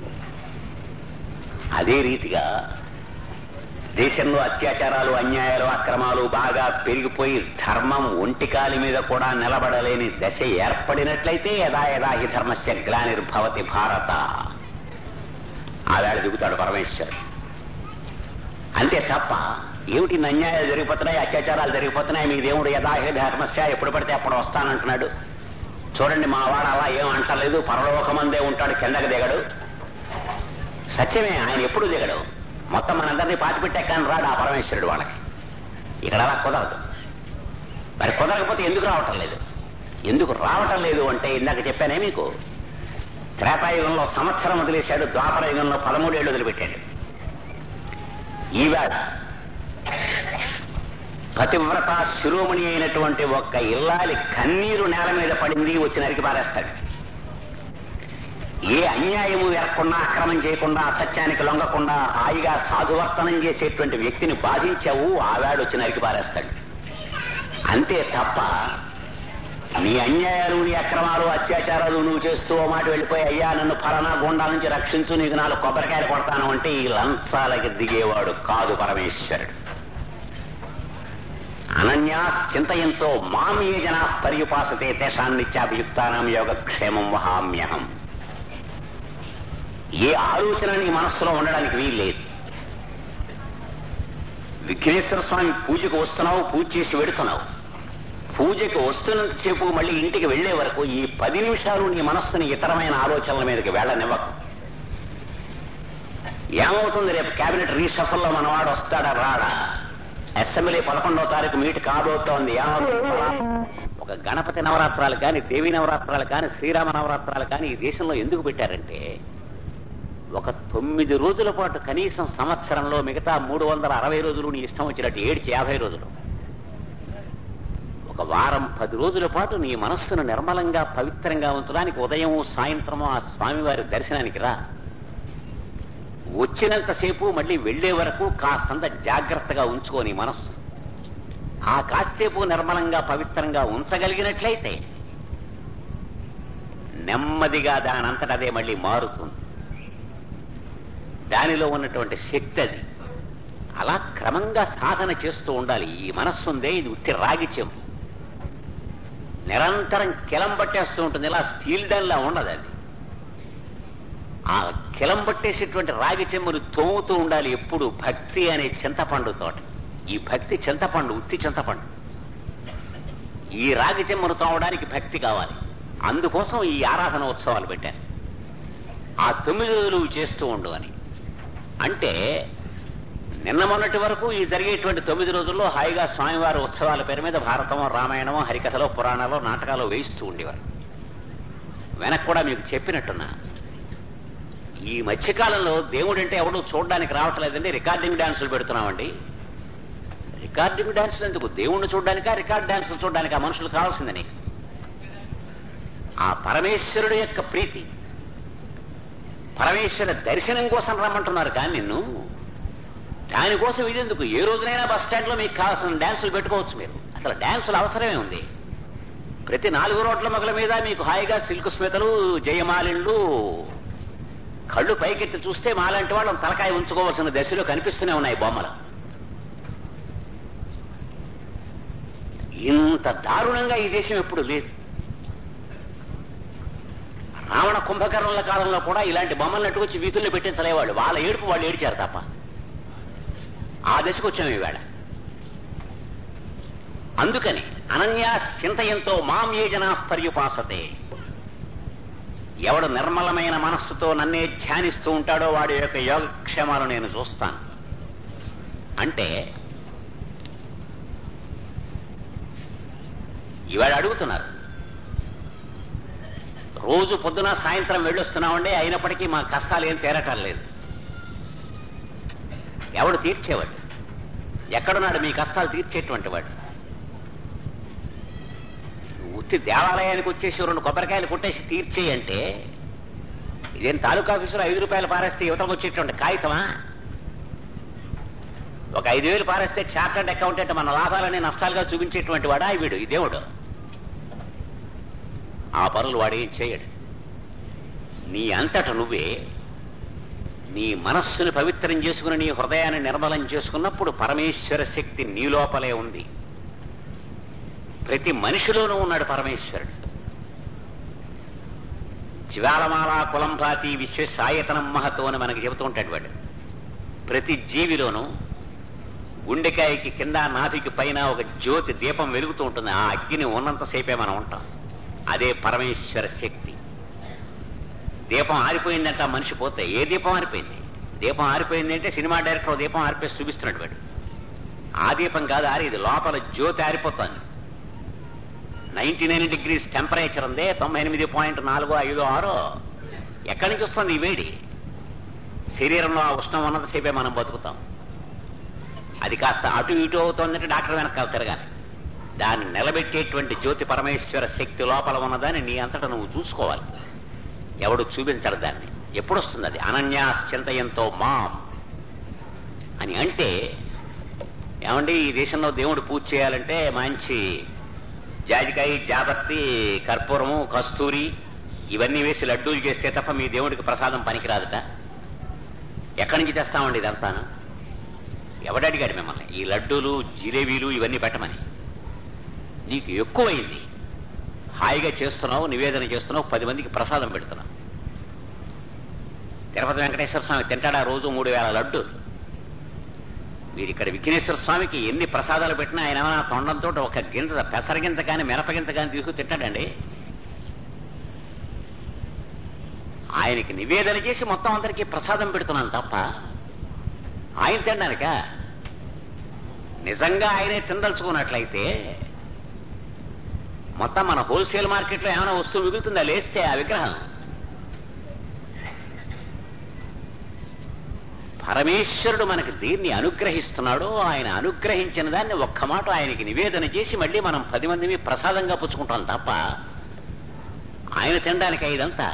అదే రీతిగా దేశంలో అత్యాచారాలు అన్యాయాలు అక్రమాలు బాగా పెరిగిపోయి ధర్మం ఒంటికాలి మీద కూడా నిలబడలేని దశ ఏర్పడినట్లయితే యదా యదా హి ధర్మస్య గ్లానిర్భవతి భారత ఆవేళ దిగుతాడు పరమేశ్వరుడు అంతే తప్ప ఏమిటి ఇన్ని అన్యాయాలు జరిగిపోతున్నాయి అత్యాచారాలు జరిగిపోతున్నాయి మీకు దేవుడు యథాహి ధర్మస్య ఎప్పుడు పడితే అప్పుడు వస్తానంటున్నాడు చూడండి మా వాడు అలా ఏం అంటలేదు పరలోకమందే ఉంటాడు కిందకి దిగడు సత్యమే ఆయన ఎప్పుడు దిగడు మొత్తం మనందరినీ పాతి పెట్టాకని రాడు ఆ పరమేశ్వరుడు వాళ్ళకి ఇక్కడ అలా కుదరదు మరి కుదరకపోతే ఎందుకు రావటం లేదు ఎందుకు రావటం లేదు అంటే ఇందాక చెప్పానే మీకు త్రేతాయుగంలో సంవత్సరం వదిలేశాడు ద్వాపర యుగంలో పదమూడేళ్లు వదిలిపెట్టాడు ఈవేళ పతివ్రత శిరోమణి అయినటువంటి ఒక్క ఇల్లాలి కన్నీరు నేల మీద పడింది వచ్చి నరికి పారేస్తాడు ఏ అన్యాయము ఎరగకుండా అక్రమం చేయకుండా అసత్యానికి లొంగకుండా హాయిగా సాధువర్తనం చేసేటువంటి వ్యక్తిని బాధించావు ఆవాడు వచ్చి నరికి పారేస్తాడు అంతే తప్ప నీ అన్యాయాలు నీ అక్రమాలు అత్యాచారాలు నువ్వు చేస్తూ ఓ మాట వెళ్ళిపోయి అయ్యా నన్ను ఫలానా గుండా నుంచి రక్షించు నీకు నాలుగు కొబ్బరికాయలు కొడతాను అంటే ఈ లంచాలకి దిగేవాడు కాదు పరమేశ్వరుడు అనన్యా చింతయంతో మాం ఏ జనా పర్యుపాసతే తేషాన్నిత్యాభియుక్తానం యోగక్షేమం వహామ్యహం ఏ ఆలోచన నీ మనస్సులో ఉండడానికి వీల్లేదు విఘ్నేశ్వర స్వామి పూజకు వస్తున్నావు పూజ చేసి వెడుతున్నావు పూజకు వస్తున్నంతసేపు మళ్ళీ ఇంటికి వెళ్లే వరకు ఈ పది నిమిషాలు నీ మనస్సుని ఇతరమైన ఆలోచనల మీదకి వెళ్ళనివ్వకు ఏమవుతుంది రేపు కేబినెట్ రీషఫల్లో మనవాడు వస్తాడా రాడా అసెంబ్లీ పదకొండవ తారీఖు మీట్ కాబోతోంది ఏమవుతుంది ఒక గణపతి నవరాత్రాలు కానీ దేవీ నవరాత్రాలు కానీ శ్రీరామ నవరాత్రాలు కానీ ఈ దేశంలో ఎందుకు పెట్టారంటే ఒక తొమ్మిది రోజుల పాటు కనీసం సంవత్సరంలో మిగతా మూడు వందల అరవై రోజులు నీ ఇష్టం వచ్చినట్టు ఏడ్చి యాభై రోజులు ఒక ఒక వారం పది రోజుల పాటు నీ మనస్సును నిర్మలంగా పవిత్రంగా ఉంచడానికి ఉదయం సాయంత్రం ఆ స్వామివారి దర్శనానికి రా వచ్చినంతసేపు మళ్ళీ వెళ్లే వరకు కాస్తంత జాగ్రత్తగా ఉంచుకో నీ మనస్సు ఆ కాసేపు నిర్మలంగా పవిత్రంగా ఉంచగలిగినట్లయితే నెమ్మదిగా దానంతట అదే మళ్ళీ మారుతుంది దానిలో ఉన్నటువంటి శక్తి అది అలా క్రమంగా సాధన చేస్తూ ఉండాలి ఈ మనస్సు ఉందే ఇది ఉత్తి రాగిత్యం నిరంతరం కిలం పట్టేస్తూ ఉంటుంది ఇలా స్టీల్ డన్లా ఉండదు అది ఆ కిలం పట్టేసేటువంటి రాగి చెమ్మును తోముతూ ఉండాలి ఎప్పుడు భక్తి అనే చింతపండు తోట ఈ భక్తి చింతపండు ఉత్తి చింతపండు ఈ రాగి చెమ్మును తోమడానికి భక్తి కావాలి అందుకోసం ఈ ఆరాధన ఉత్సవాలు పెట్టాను ఆ తొమ్మిది రోజులు చేస్తూ ఉండు అని అంటే నిన్న మొన్నటి వరకు ఈ జరిగేటువంటి తొమ్మిది రోజుల్లో హాయిగా స్వామివారి ఉత్సవాల పేరు మీద భారతమో రామాయణమో హరికథలో పురాణాలు నాటకాలు వేయిస్తూ ఉండేవారు వెనక్కి కూడా మీకు చెప్పినట్టున్నా ఈ మధ్యకాలంలో దేవుడు అంటే ఎవడు చూడడానికి రావట్లేదండి రికార్డింగ్ డాన్సులు పెడుతున్నామండి రికార్డింగ్ డాన్సులు ఎందుకు దేవుణ్ణి చూడడానికా రికార్డ్ డాన్సులు చూడడానికి ఆ మనుషులు కావాల్సిందని ఆ పరమేశ్వరుడు యొక్క ప్రీతి పరమేశ్వర దర్శనం కోసం రమ్మంటున్నారు కానీ నిన్ను దానికోసం ఇదెందుకు ఏ రోజునైనా బస్ స్టాండ్ లో మీకు కావాల్సిన డాన్సులు పెట్టుకోవచ్చు మీరు అసలు డాన్సులు అవసరమే ఉంది ప్రతి నాలుగు రోడ్ల మొగల మీద మీకు హాయిగా సిల్క్ స్మితలు జయమాలిన్లు కళ్ళు పైకెత్తి చూస్తే మాలాంటి వాళ్ళం తలకాయ ఉంచుకోవాల్సిన దశలో కనిపిస్తూనే ఉన్నాయి బొమ్మలు ఇంత దారుణంగా ఈ దేశం ఎప్పుడు లేదు రావణ కుంభకర్ణుల కాలంలో కూడా ఇలాంటి బొమ్మలు నట్టుకొచ్చి వీధుల్లో పెట్టించలేవాళ్ళు వాళ్ళ ఏడుపు వాళ్ళు ఏడిచారు తప్ప ఆ దశకు వచ్చాము ఈవేళ అందుకని అనన్యా చింతయంతో మాం ఏ జనా పర్యుపాసతే ఎవడు నిర్మలమైన మనస్సుతో నన్నే ధ్యానిస్తూ ఉంటాడో వాడి యొక్క యోగక్షేమాలు నేను చూస్తాను అంటే ఇవాళ అడుగుతున్నారు రోజు పొద్దున సాయంత్రం వెళ్ళొస్తున్నామండి అయినప్పటికీ మా కష్టాలు ఏం తీరటం లేదు ఎవడు తీర్చేవాడు ఎక్కడున్నాడు మీ కష్టాలు తీర్చేటువంటి వాడు ఉత్తి దేవాలయానికి వచ్చేసి రెండు కొబ్బరికాయలు కొట్టేసి తీర్చేయంటే ఇదేం తాలూకా ఆఫీసులో ఐదు రూపాయలు పారేస్తే యువతకు వచ్చేటువంటి కాగితమా ఒక ఐదు వేలు పారేస్తే చార్టర్డ్ అకౌంటెంట్ మన లాభాలని నష్టాలుగా చూపించేటువంటి వాడా వీడు ఈ దేవుడు ఆ పనులు వాడు ఏం చేయడు నీ అంతట నువ్వే నీ మనస్సును పవిత్రం చేసుకుని నీ హృదయాన్ని నిర్మలం చేసుకున్నప్పుడు పరమేశ్వర శక్తి నీ లోపలే ఉంది ప్రతి మనిషిలోనూ ఉన్నాడు పరమేశ్వరుడు జ్వాలమాల కులంభాతి విశ్వసాయతనం మహత్వం అని మనకి చెబుతూ ఉంటాడు వాడు ప్రతి జీవిలోనూ గుండెకాయకి కింద నాభికి పైన ఒక జ్యోతి దీపం వెలుగుతూ ఉంటుంది ఆ అగ్ని ఉన్నంతసేపే మనం ఉంటాం అదే పరమేశ్వర శక్తి దీపం ఆరిపోయిందంట ఆ మనిషి పోతే ఏ దీపం ఆరిపోయింది దీపం ఆరిపోయింది అంటే సినిమా డైరెక్టర్ ఓ దీపం ఆరిపోయి చూపిస్తున్నాడు వాడు ఆ దీపం కాదు ఆరేది లోపల జ్యోతి ఆరిపోతుంది నైన్టీ నైన్ డిగ్రీస్ టెంపరేచర్ ఉంది తొంభై ఎనిమిది పాయింట్ నాలుగు ఐదు ఆరు ఎక్కడి నుంచి వస్తుంది ఈ వేడి శరీరంలో ఆ ఉష్ణం ఉన్నంతసేపే మనం బతుకుతాం అది కాస్త అటు ఇటు అవుతోందంటే డాక్టర్ వెనకాల తిరగాలి దాన్ని నిలబెట్టేటువంటి జ్యోతి పరమేశ్వర శక్తి లోపల ఉన్నదాన్ని నీ అంతటా నువ్వు చూసుకోవాలి ఎవడు చూపించడు దాన్ని ఎప్పుడు వస్తుంది అది అనన్యాశ్చింతయంతో మాం అని అంటే ఏమండి ఈ దేశంలో దేవుడు పూజ చేయాలంటే మంచి జాజికాయ జాబత్తి కర్పూరము కస్తూరి ఇవన్నీ వేసి లడ్డూలు చేస్తే తప్ప మీ దేవుడికి ప్రసాదం పనికిరాదుట ఎక్కడి నుంచి తెస్తామండి ఇదంతాను ఎవడడిగాడు మిమ్మల్ని ఈ లడ్డూలు జిలేబీలు ఇవన్నీ పెట్టమని నీకు ఎక్కువైంది హాయిగా చేస్తున్నావు నివేదన చేస్తున్నావు పది మందికి ప్రసాదం పెడుతున్నావు తిరుపతి వెంకటేశ్వర స్వామి తింటాడా రోజు మూడు వేల లడ్డూలు మీరు ఇక్కడ విఘ్నేశ్వర స్వామికి ఎన్ని ప్రసాదాలు పెట్టినా ఆయన ఏమైనా తొండంతో ఒక గింజ పెసరగింజ కానీ మిరపగింజ కానీ తీసుకు తింటాడండి ఆయనకి నివేదన చేసి మొత్తం అందరికీ ప్రసాదం పెడుతున్నాను తప్ప ఆయన తినడానిక నిజంగా ఆయనే తినదలుచుకున్నట్లయితే మొత్తం మన హోల్సేల్ మార్కెట్లో ఏమైనా వస్తువు మిగులుతుందా లేస్తే ఆ విగ్రహం పరమేశ్వరుడు మనకు దీన్ని అనుగ్రహిస్తున్నాడో ఆయన అనుగ్రహించిన దాన్ని ఒక్క మాట ఆయనకి నివేదన చేసి మళ్ళీ మనం పది మందిని ప్రసాదంగా పుచ్చుకుంటాం తప్ప ఆయన తినడానికి ఇదంతా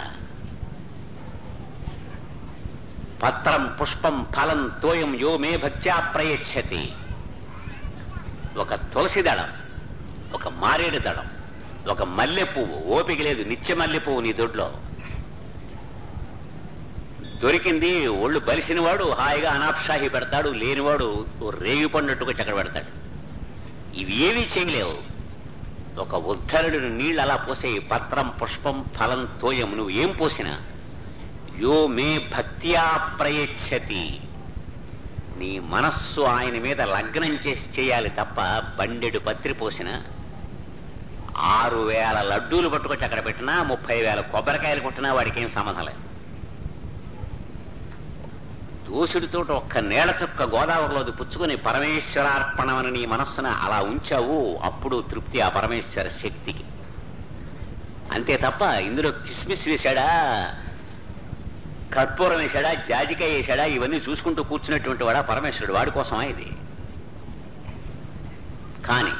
పత్రం పుష్పం ఫలం తోయం యో మే భక్త్యా ప్రయచ్చతి ఒక తులసి దళం ఒక మారేడు దళం ఒక మల్లె పువ్వు ఓపిక లేదు నిత్య మల్లె పువ్వు నీ దొడ్లో దొరికింది ఒళ్ళు బలిసినవాడు హాయిగా అనాప్షాహి పెడతాడు లేనివాడు ఓ రేగి పండుట్టుగా చక్కడ పెడతాడు ఇవి ఏమీ చేయలేవు ఒక ఉద్ధరుడు నీళ్ళు అలా పోసే పత్రం పుష్పం ఫలం తోయం నువ్వు ఏం పోసినా యో మే భక్త్యా ప్రయచ్చతి నీ మనస్సు ఆయన మీద లగ్నం చేసి చేయాలి తప్ప బండెడు పత్రి పోసిన ఆరు వేల లడ్డూలు పట్టుకొచ్చి అక్కడ పెట్టినా ముప్పై వేల కొబ్బరికాయలు కొట్టినా వాడికి ఏం సంబంధం లేదు దూసుడితో ఒక్క నేల చుక్క గోదావరిలోది పుచ్చుకుని పరమేశ్వరార్పణమని నీ మనస్సున అలా ఉంచావు అప్పుడు తృప్తి ఆ పరమేశ్వర శక్తికి అంతే తప్ప ఇందులో కిస్మిస్ వేశాడా కర్పూరం వేశాడా జాజికాయ వేశాడా ఇవన్నీ చూసుకుంటూ కూర్చున్నటువంటి వాడా పరమేశ్వరుడు వాడి కోసమా ఇది కానీ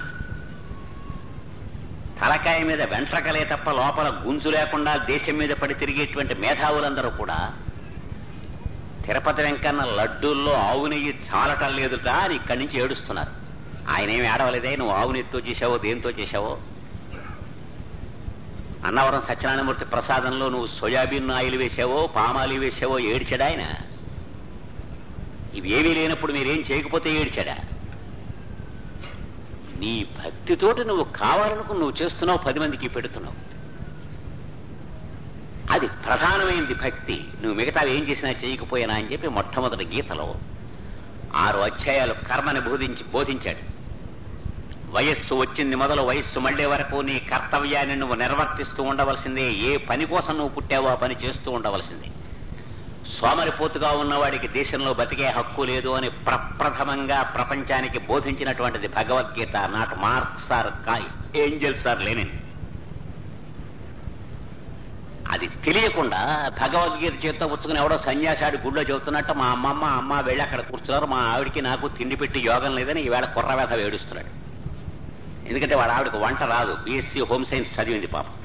తలకాయ మీద వెంట్రకలే తప్ప లోపల గుంజు లేకుండా దేశం మీద పడి తిరిగేటువంటి మేధావులందరూ కూడా తిరుపతి వెంకన్న లడ్డూల్లో ఆవు నెయ్యి చాలటం లేదుట అని ఇక్కడి నుంచి ఏడుస్తున్నారు ఆయన ఏమి ఏడవలేదే నువ్వు ఆవు నెయ్యితో చేశావో దేంతో చేశావో అన్నవరం సత్యనారాయణమూర్తి ప్రసాదంలో నువ్వు సోయాబీన్ ఆయిల్ వేసావో పామాయిల్ వేసావో ఏడ్చాడా ఆయన ఇవి ఏమీ లేనప్పుడు మీరేం చేయకపోతే ఏడ్చాడా నీ భక్తితోటి నువ్వు కావాలనుకుని నువ్వు చేస్తున్నావు పది మందికి పెడుతున్నావు అది ప్రధానమైనది భక్తి నువ్వు మిగతావి ఏం చేసినా చేయకపోయినా అని చెప్పి మొట్టమొదటి గీతలో ఆరు అధ్యాయాలు కర్మని బోధించి బోధించాడు వయస్సు వచ్చింది మొదలు వయస్సు మళ్లే వరకు నీ కర్తవ్యాన్ని నువ్వు నిర్వర్తిస్తూ ఉండవలసిందే ఏ పని కోసం నువ్వు పుట్టావో ఆ పని చేస్తూ ఉండవలసిందే సోమరిపోతుగా ఉన్నవాడికి దేశంలో బతికే హక్కు లేదు అని ప్రప్రథమంగా ప్రపంచానికి బోధించినటువంటిది Bhagavadgita not Marx or Engels or Lenin అది తెలియకుండా భగవద్గీత చేత్తో పుచ్చుకుని ఎవడో సన్యాసాడి గుళ్ళో చెబుతున్నట్టు మా అమ్మమ్మ అమ్మ వెళ్ళి అక్కడ కూర్చున్నారు మా ఆవిడికి నాకు తిండి పెట్టి యోగం లేదని ఈవేళ కుర్రవేధ ఏడుస్తున్నాడు ఎందుకంటే వాడు ఆవిడకు వంట రాదు బీఎస్సీ హోమ్ సైన్స్ చదివింది పాపం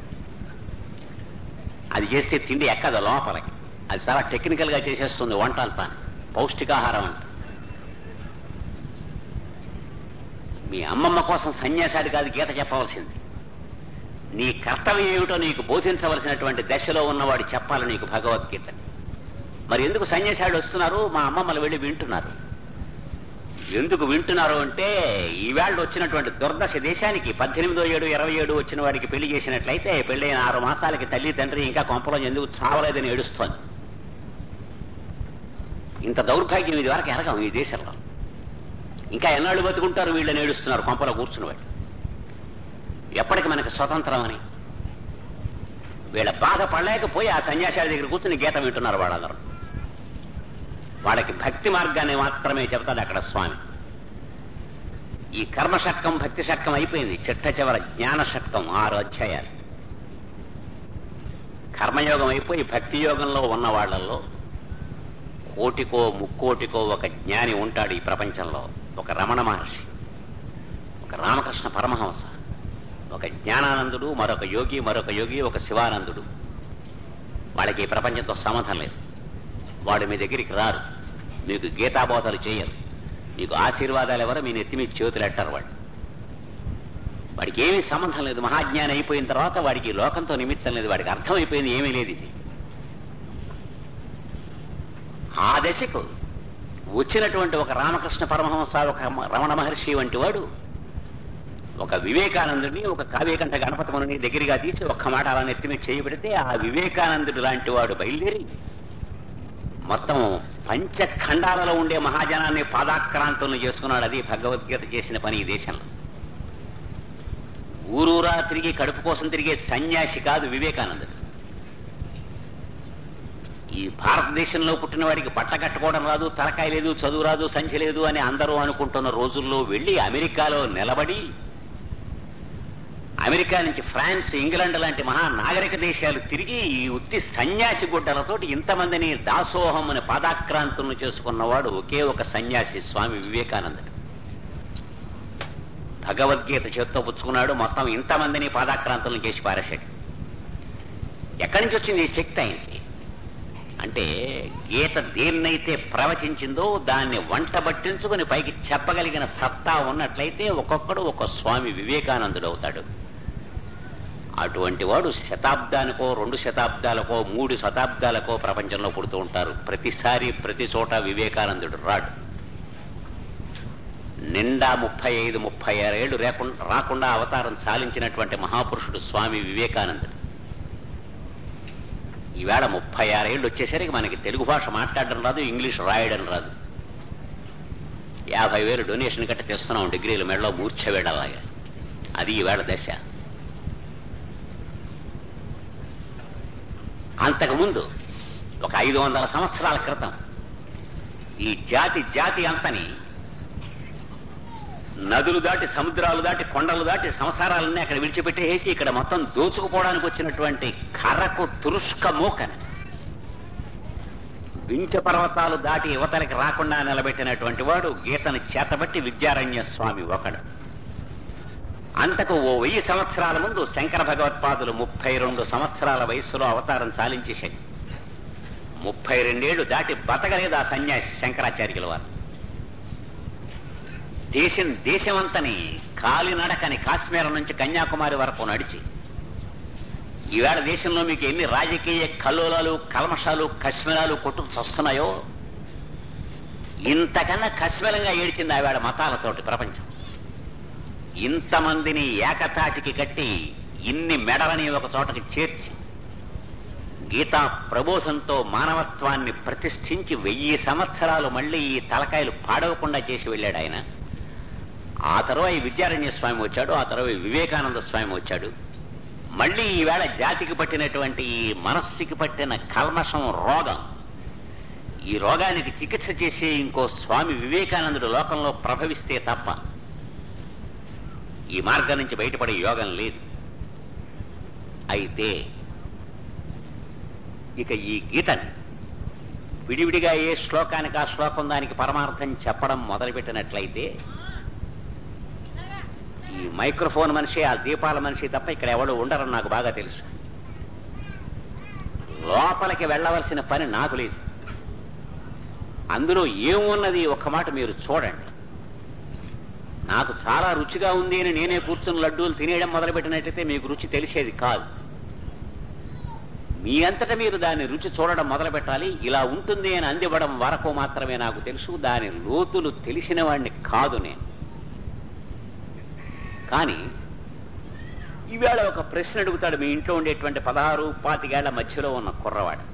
అది చేస్తే తిండి ఎక్కదు లోపలికి అది చాలా టెక్నికల్ గా చేసేస్తుంది వంట అంతా పౌష్టికాహారం అంట మీ అమ్మమ్మ కోసం సన్యాసాడి కాదు గీత చెప్పవలసింది నీ కర్తవ్యం ఏమిటో నీకు బోధించవలసినటువంటి దశలో ఉన్నవాడు చెప్పాలి నీకు భగవద్గీత మరి ఎందుకు సన్యాసాడు వస్తున్నారు మా అమ్మమ్మలు వెళ్ళి వింటున్నారు ఎందుకు వింటున్నారు అంటే ఈవేళ వచ్చినటువంటి దుర్దశ దేశానికి పద్దెనిమిదో ఏడు ఇరవై ఏడు వచ్చిన వాడికి పెళ్లి చేసినట్లయితే పెళ్ళైన ఆరు మాసాలకి తల్లి తండ్రి ఇంకా కొంపలో ఎందుకు చావలేదని ఏడుస్తోంది ఇంత దౌర్భాగ్యం ఇది వరకు ఎరగం ఈ దేశంలో ఇంకా ఎన్నాళ్ళు బతుకుంటారు వీళ్ళని ఏడుస్తున్నారు కొంపలో కూర్చున్న వాళ్ళు ఎప్పటికి మనకి స్వతంత్రం అని వీళ్ళ బాధ పడలేకపోయి ఆ సన్యాసాల దగ్గర కూర్చుని గీత వింటున్నారు వాళ్ళందరూ వాళ్ళకి భక్తి మార్గాన్ని మాత్రమే చెబుతాడు అక్కడ స్వామి ఈ కర్మ షట్కం భక్తి షట్కం అయిపోయింది చిట్ట చివర జ్ఞాన షట్కం ఆరు అధ్యాయాలు కర్మయోగం అయిపోయి భక్తి యోగంలో ఉన్న వాళ్ళల్లో కోటికో ముక్కోటికో ఒక జ్ఞాని ఉంటాడు ఈ ప్రపంచంలో ఒక రమణ మహర్షి ఒక రామకృష్ణ పరమహంస ఒక జ్ఞానానందుడు మరొక యోగి మరొక యోగి ఒక శివానందుడు వాళ్ళకి ఈ ప్రపంచంతో సంబంధం లేదు వాడు మీ దగ్గరికి రారు మీకు గీతాబోధలు చేయరు మీకు ఆశీర్వాదాలు ఎవరు మీ నెత్తి మీ చేతులు ఎట్టారు వాళ్ళు వాడికి ఏమీ సంబంధం లేదు మహాజ్ఞాని అయిపోయిన తర్వాత వాడికి ఈ లోకంతో నిమిత్తం లేదు వాడికి అర్థమైపోయింది ఏమీ లేదు ఇది ఆ దశకు వచ్చినటువంటి ఒక రామకృష్ణ పరమహంస ఒక రమణ మహర్షి వంటి వాడు ఒక వివేకానందుడిని ఒక కావ్యకంఠ గణపతముని దగ్గరగా తీసి ఒక్క మాట అలా నెత్తి మీద చేయబడితే ఆ వివేకానందుడు లాంటి వాడు బయలుదేరి మొత్తం పంచఖండాలలో ఉండే మహాజనాన్ని పాదాక్రాంతులను చేసుకున్నాడు అది భగవద్గీత చేసిన పని ఈ దేశంలో ఊరూరా తిరిగి కడుపు కోసం తిరిగే సన్యాసి కాదు వివేకానందుడు ఈ భారతదేశంలో పుట్టిన వాడికి బట్ట కట్టుకోవడం రాదు తలకాయ లేదు చదువు రాదు సంచి లేదు అని అందరూ అనుకుంటున్న రోజుల్లో వెళ్లి అమెరికాలో నిలబడి అమెరికా నుంచి ఫ్రాన్స్ ఇంగ్లాండ్ లాంటి మహా నాగరిక దేశాలు తిరిగి ఈ ఉత్తి సన్యాసి గుడ్డలతోటి ఇంతమందిని దాసోహం అని పాదాక్రాంతులను చేసుకున్నవాడు ఒకే ఒక సన్యాసి స్వామి వివేకానందుడు భగవద్గీత చేత్తో పుచ్చుకున్నాడు మొత్తం ఇంతమందిని పాదాక్రాంతులను చేసి పారేశాడు ఎక్కడి నుంచి వచ్చింది ఈ శక్తి ఆయనకి అంటే గీత దేన్నైతే ప్రవచించిందో దాన్ని వంట పట్టించుకుని పైకి చెప్పగలిగిన సత్తా ఉన్నట్లయితే ఒక్కొక్కడు ఒక స్వామి వివేకానందుడు అవుతాడు అటువంటి వాడు శతాబ్దానికో రెండు శతాబ్దాలకో మూడు శతాబ్దాలకో ప్రపంచంలో పుడుతూ ఉంటారు ప్రతిసారి ప్రతి చోట వివేకానందుడు రాడు నిండా ముప్పై ఐదు ముప్పై ఆరేళ్లు రేకుండా రాకుండా అవతారం చాలించినటువంటి మహాపురుషుడు స్వామి వివేకానందుడు ఈవేళ ముప్పై ఆరేళ్ళు వచ్చేసరికి మనకి తెలుగు భాష మాట్లాడడం రాదు ఇంగ్లీష్ రాయడం రాదు యాభై వేలు డొనేషన్ కట్టి తెస్తున్నాం డిగ్రీలు మెడలో మూర్ఛవేడలాగా అది ఈవేళ దశ అంతకుముందు ఒక ఐదు వందల సంవత్సరాల క్రితం ఈ జాతి జాతి అంతని నదులు దాటి సముద్రాలు దాటి కొండలు దాటి సంసారాలన్నీ అక్కడ విడిచిపెట్టేసి ఇక్కడ మొత్తం దోచుకుపోవడానికి వచ్చినటువంటి కర్రకు తురుష్క మూకని వించ పర్వతాలు దాటి యువతలకి రాకుండా నిలబెట్టినటువంటి వాడు గీతను చేతబట్టి విద్యారణ్య స్వామి ఒకడు అంతకు ఓ వెయ్యి సంవత్సరాల ముందు శంకర భగవత్పాదులు ముప్పై రెండు సంవత్సరాల వయస్సులో అవతారం చాలించేశాడు ముప్పై రెండేళ్లు దాటి బతకలేదు ఆ సన్యాసి శంకరాచార్యుల వారు దేశం దేశమంతని కాలినడకని కాశ్మీరం నుంచి కన్యాకుమారి వరకు నడిచి ఈవేళ దేశంలో మీకు ఎన్ని రాజకీయ కల్లోలాలు కల్మషాలు కశ్మీరాలు కొట్టుకు చస్తున్నాయో ఇంతకన్నా కశ్మీరంగా ఏడ్చింది ఆవేళ మతాలతోటి ప్రపంచం ఇంతమందిని ఏకతాటికి కట్టి ఇన్ని మెడలని ఒక చోటకి చేర్చి గీతా ప్రబోధంతో మానవత్వాన్ని ప్రతిష్ఠించి వెయ్యి సంవత్సరాలు మళ్ళీ ఈ తలకాయలు పాడవకుండా చేసి వెళ్ళాడు ఆయన ఆ తర్వాత విద్యారణ్య స్వామి వచ్చాడు ఆ తర్వాత వివేకానంద స్వామి వచ్చాడు మళ్ళీ ఈవేళ జాతికి పట్టినటువంటి ఈ మనస్సుకి పట్టిన కల్మషం రోగం ఈ రోగానికి చికిత్స చేసే ఇంకో స్వామి వివేకానందుడు లోకంలో ప్రభవిస్తే తప్ప ఈ మార్గం నుంచి బయటపడే యోగం లేదు అయితే ఇక ఈ గీతని విడివిడిగా ఏ శ్లోకానికి ఆ శ్లోకం దానికి పరమార్థం చెప్పడం మొదలుపెట్టినట్లయితే ఈ మైక్రోఫోన్ మనిషి ఆ దీపాల మనిషి తప్ప ఇక్కడ ఎవడు ఉండరని నాకు బాగా తెలుసు లోపలికి వెళ్ళవలసిన పని నాకు లేదు అందులో ఏమున్నది ఒక్క మాట మీరు చూడండి నాకు చాలా రుచిగా ఉంది అని నేనే కూర్చుని లడ్డూలు తినేయడం మొదలుపెట్టినట్లయితే మీకు రుచి తెలిసేది కాదు మీ అంతటా మీరు దాని రుచి చూడడం మొదలు పెట్టాలి ఇలా ఉంటుంది అని అందివ్వడం వరకు మాత్రమే నాకు తెలుసు దాని లోతులు తెలిసిన వాడిని కాదు నేను కానీ ఈవేళ ఒక ప్రశ్న అడుగుతాడు మీ ఇంట్లో ఉండేటువంటి పదహారు పాతికేళ్ల మధ్యలో ఉన్న కుర్రవాడు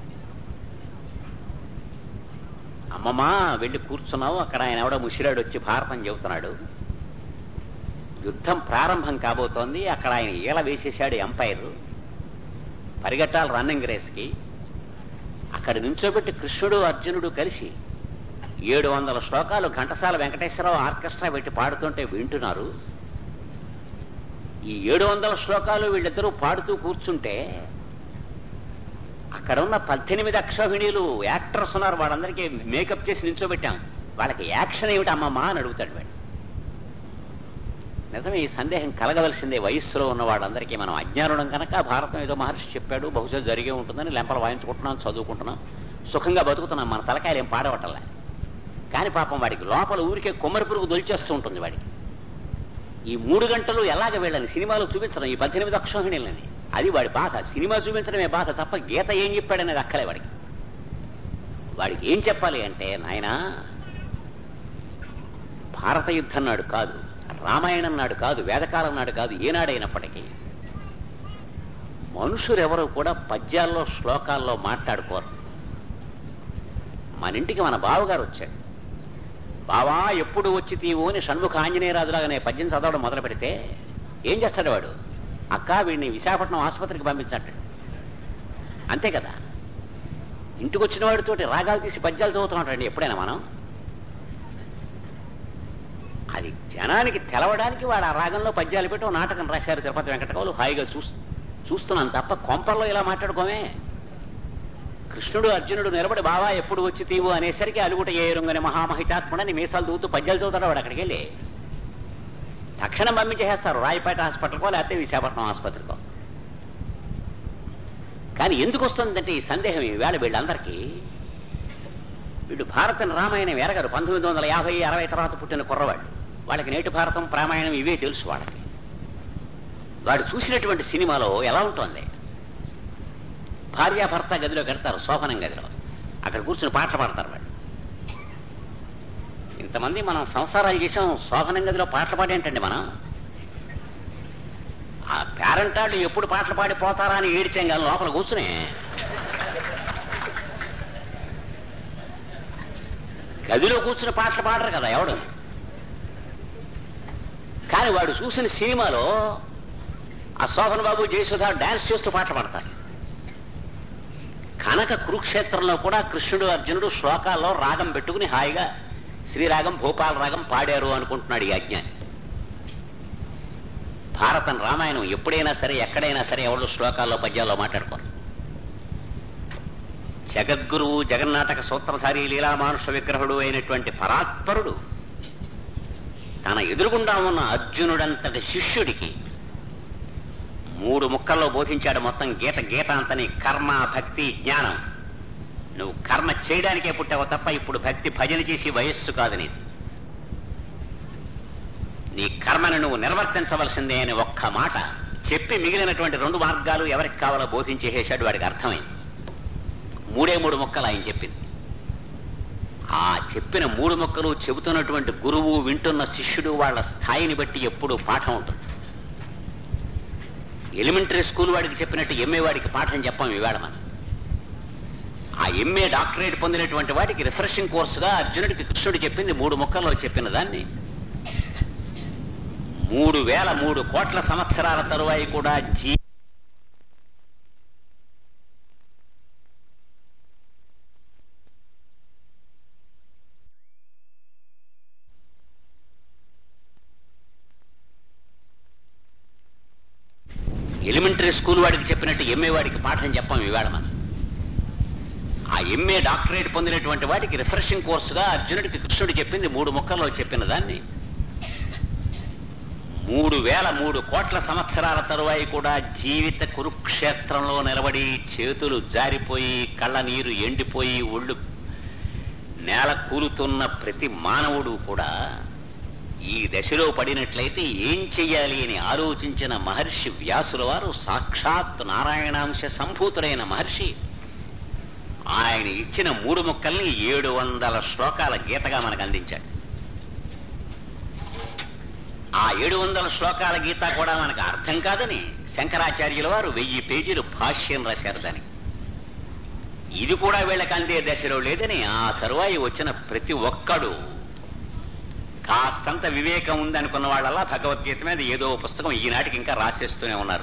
అమ్మమ్మా వెళ్ళి కూర్చున్నావు అక్కడ ఆయన ఎవడో ముసిరాడు వచ్చి భారతం చెబుతున్నాడు యుద్ధం ప్రారంభం కాబోతోంది అక్కడ ఆయన ఈల వేసేశాడు ఎంపైర్ పరిగెట్టాలి రన్నింగ్ రేస్కి అక్కడ నుంచోబెట్టి కృష్ణుడు అర్జునుడు కలిసి ఏడు వందల శ్లోకాలు ఘంటసాల వెంకటేశ్వరరావు ఆర్కెస్ట్రా పెట్టి పాడుతుంటే వింటున్నారు ఈ ఏడు వందల శ్లోకాలు వీళ్ళిద్దరూ పాడుతూ కూర్చుంటే అక్కడ ఉన్న పద్దెనిమిది అక్షోహిణీలు యాక్టర్స్ ఉన్నారు వాళ్ళందరికీ మేకప్ చేసి నిల్చోబెట్టాం వాళ్ళకి యాక్షన్ ఏమిటి అమ్మమ్మా అని అడుగుతాడు వాడు నిజమే ఈ సందేహం కలగవలసిందే వయస్సులో ఉన్న వాళ్ళందరికీ మనం అజ్ఞానుడం కనుక భారతం ఏదో మహర్షి చెప్పాడు బహుశా జరిగే ఉంటుందని లెంపలు వాయించుకుంటున్నాం చదువుకుంటున్నాం సుఖంగా బతుకుతున్నాం మన తలకాయలు ఏం పాడవటల్లా కానీ పాపం వాడికి లోపల ఊరికే కొమ్మరి పురుగు దొలిచేస్తూ ఉంటుంది వాడికి ఈ మూడు గంటలు ఎలాగ వెళ్ళని సినిమాలో చూపించడం ఈ పద్దెనిమిది అక్షోహిణీలని అది వాడి బాధ సినిమా చూపించడమే బాధ తప్ప గీత ఏం చెప్పాడనేది అక్కలే వాడికి వాడికి ఏం చెప్పాలి అంటే నాయనా భారత యుద్ధం నాడు కాదు రామాయణం నాడు కాదు వేదకాలం నాడు కాదు ఏనాడైనప్పటికీ మనుషులెవరూ కూడా పద్యాల్లో శ్లోకాల్లో మాట్లాడుకోరు మన ఇంటికి మన బావగారు వచ్చాడు బావా ఎప్పుడు వచ్చి తీవు అని షణ్ముఖ ఆంజనేయరాజులాగానే పద్యం చదవడం మొదలు పెడితే ఏం చేస్తాడు వాడు అక్క వీడిని విశాఖపట్నం ఆసుపత్రికి పంపించట్టాడు అంతే కదా ఇంటికి వచ్చిన వాడితోటి రాగాలు తీసి పద్యాలు చదువుతున్నాడండి ఎప్పుడైనా మనం అది అది జనానికి తెలవడానికి వాడు ఆ రాగంలో పద్యాలు పెట్టి ఓ నాటకం రాశారు తిరుపతి వెంకటకవులు హాయిగా చూస్ చూస్తున్నాను తప్ప కొంపల్లో ఇలా మాట్లాడుకోమే కృష్ణుడు అర్జునుడు నిలబడి బావా ఎప్పుడు వచ్చి తీవు అనేసరికి అలుగుట ఏరుంగని మహామహితాత్ముడని మీసాలు దూతూ పద్యాలు చదువుతాడు వాడు అక్కడికి వెళ్ళి తక్షణం పంపించేస్తారు రాయపేట హాస్పిటల్కో లేకపోతే విశాఖపట్నం ఆసుపత్రికో కానీ ఎందుకు వస్తుందంటే ఈ సందేహం ఈవేళ వీళ్ళందరికీ వీడు భారతం రామాయణం ఎరగరు పంతొమ్మిది వందల యాభై అరవై తర్వాత పుట్టిన కుర్రవాడు వాళ్ళకి నేటి భారతం ప్రామాయణం ఇవే తెలుసు వాళ్ళకి వాడు చూసినటువంటి సినిమాలో ఎలా ఉంటుంది భార్యాభర్త గదిలో కడతారు శోభనం గదిలో అక్కడ కూర్చుని పాటలు పాడతారు వాడు ఇంతమంది మనం సంసారాలు చేసాం శోభనం గదిలో పాటలు పాడేంటండి మనం ఆ పేరెంట్ వాళ్ళు ఎప్పుడు పాటలు పాడి పోతారా అని ఏడిచాం కానీ లోపల కూర్చుని గదిలో కూర్చుని పాటలు పాడరు కదా ఎవడు కానీ వాడు చూసిన సినిమాలో ఆ శోభన్ బాబు జయసుధ డాన్స్ చేస్తూ పాటలు పాడతారు కనుక కురుక్షేత్రంలో కూడా కృష్ణుడు అర్జునుడు శ్లోకాల్లో రాగం పెట్టుకుని హాయిగా శ్రీరాగం భూపాల రాగం పాడారు అనుకుంటున్నాడు ఈ అజ్ఞాని భారతం రామాయణం ఎప్పుడైనా సరే ఎక్కడైనా సరే ఎవరు శ్లోకాల్లో పద్యాల్లో మాట్లాడుకోరు జగద్గురువు జగన్నాటక సూత్రధారి లీలామానుష విగ్రహుడు అయినటువంటి పరాత్పరుడు తన ఎదురుగుండా ఉన్న అర్జునుడంతటి శిష్యుడికి మూడు ముక్కల్లో బోధించాడు మొత్తం గీత గీత అంతని కర్మ భక్తి జ్ఞానం నువ్వు కర్మ చేయడానికే పుట్టావు తప్ప ఇప్పుడు భక్తి భజన చేసి వయస్సు కాదు నీది నీ కర్మను నువ్వు నిర్వర్తించవలసిందే అని ఒక్క మాట చెప్పి మిగిలినటువంటి రెండు మార్గాలు ఎవరికి కావాలో బోధించేసేశాడు వాడికి అర్థమైంది మూడే మూడు మొక్కలు ఆయన చెప్పింది ఆ చెప్పిన మూడు మొక్కలు చెబుతున్నటువంటి గురువు వింటున్న శిష్యుడు వాళ్ళ స్థాయిని బట్టి ఎప్పుడూ పాఠం ఉంటుంది ఎలిమెంటరీ స్కూల్ వాడికి చెప్పినట్టు ఎంఏ వాడికి పాఠం చెప్పాం ఇవాళ మనం ఆ ఎంఏ డాక్టరేట్ పొందినటువంటి వాడికి రిఫ్రెషింగ్ కోర్సుగా అర్జునుడికి కృష్ణుడు చెప్పింది మూడు మొక్కల్లో చెప్పిన దాన్ని మూడు వేల మూడు కోట్ల సంవత్సరాల తరువాయి కూడా జీ ఎలిమెంటరీ స్కూల్ వాడికి చెప్పినట్టు ఎంఏ వాడికి పాఠం చెప్పాం ఇవాళ మనం ఆ ఎంఏ డాక్టరేట్ పొందినటువంటి వాడికి రిఫ్రెషింగ్ కోర్సుగా అర్జునుడికి కృష్ణుడు చెప్పింది మూడు మొక్కల్లో చెప్పిన దాన్ని మూడు వేల మూడు కోట్ల సంవత్సరాల తరువాయి కూడా జీవిత కురుక్షేత్రంలో నిలబడి చేతులు జారిపోయి కళ్ళ నీరు ఎండిపోయి ఒళ్ళు నేల కూలుతున్న ప్రతి మానవుడు కూడా ఈ దశలో పడినట్లయితే ఏం చెయ్యాలి అని ఆలోచించిన మహర్షి వ్యాసుల వారు సాక్షాత్ నారాయణాంశ సంభూతుడైన మహర్షి ఆయన ఇచ్చిన మూడు ముక్కల్ని ఏడు వందల శ్లోకాల గీతగా మనకు అందించాడు ఆ ఏడు వందల శ్లోకాల గీత కూడా మనకు అర్థం కాదని శంకరాచార్యుల వారు వెయ్యి పేజీలు భాష్యం రాశారు దానికి ఇది కూడా వీళ్ళకి అందే దశలో లేదని ఆ తరువాయి వచ్చిన ప్రతి ఒక్కడు కాస్తంత వివేకం ఉందనుకున్న వాళ్ళలా భగవద్గీత మీద ఏదో పుస్తకం ఈనాటికి ఇంకా రాసేస్తూనే ఉన్నారు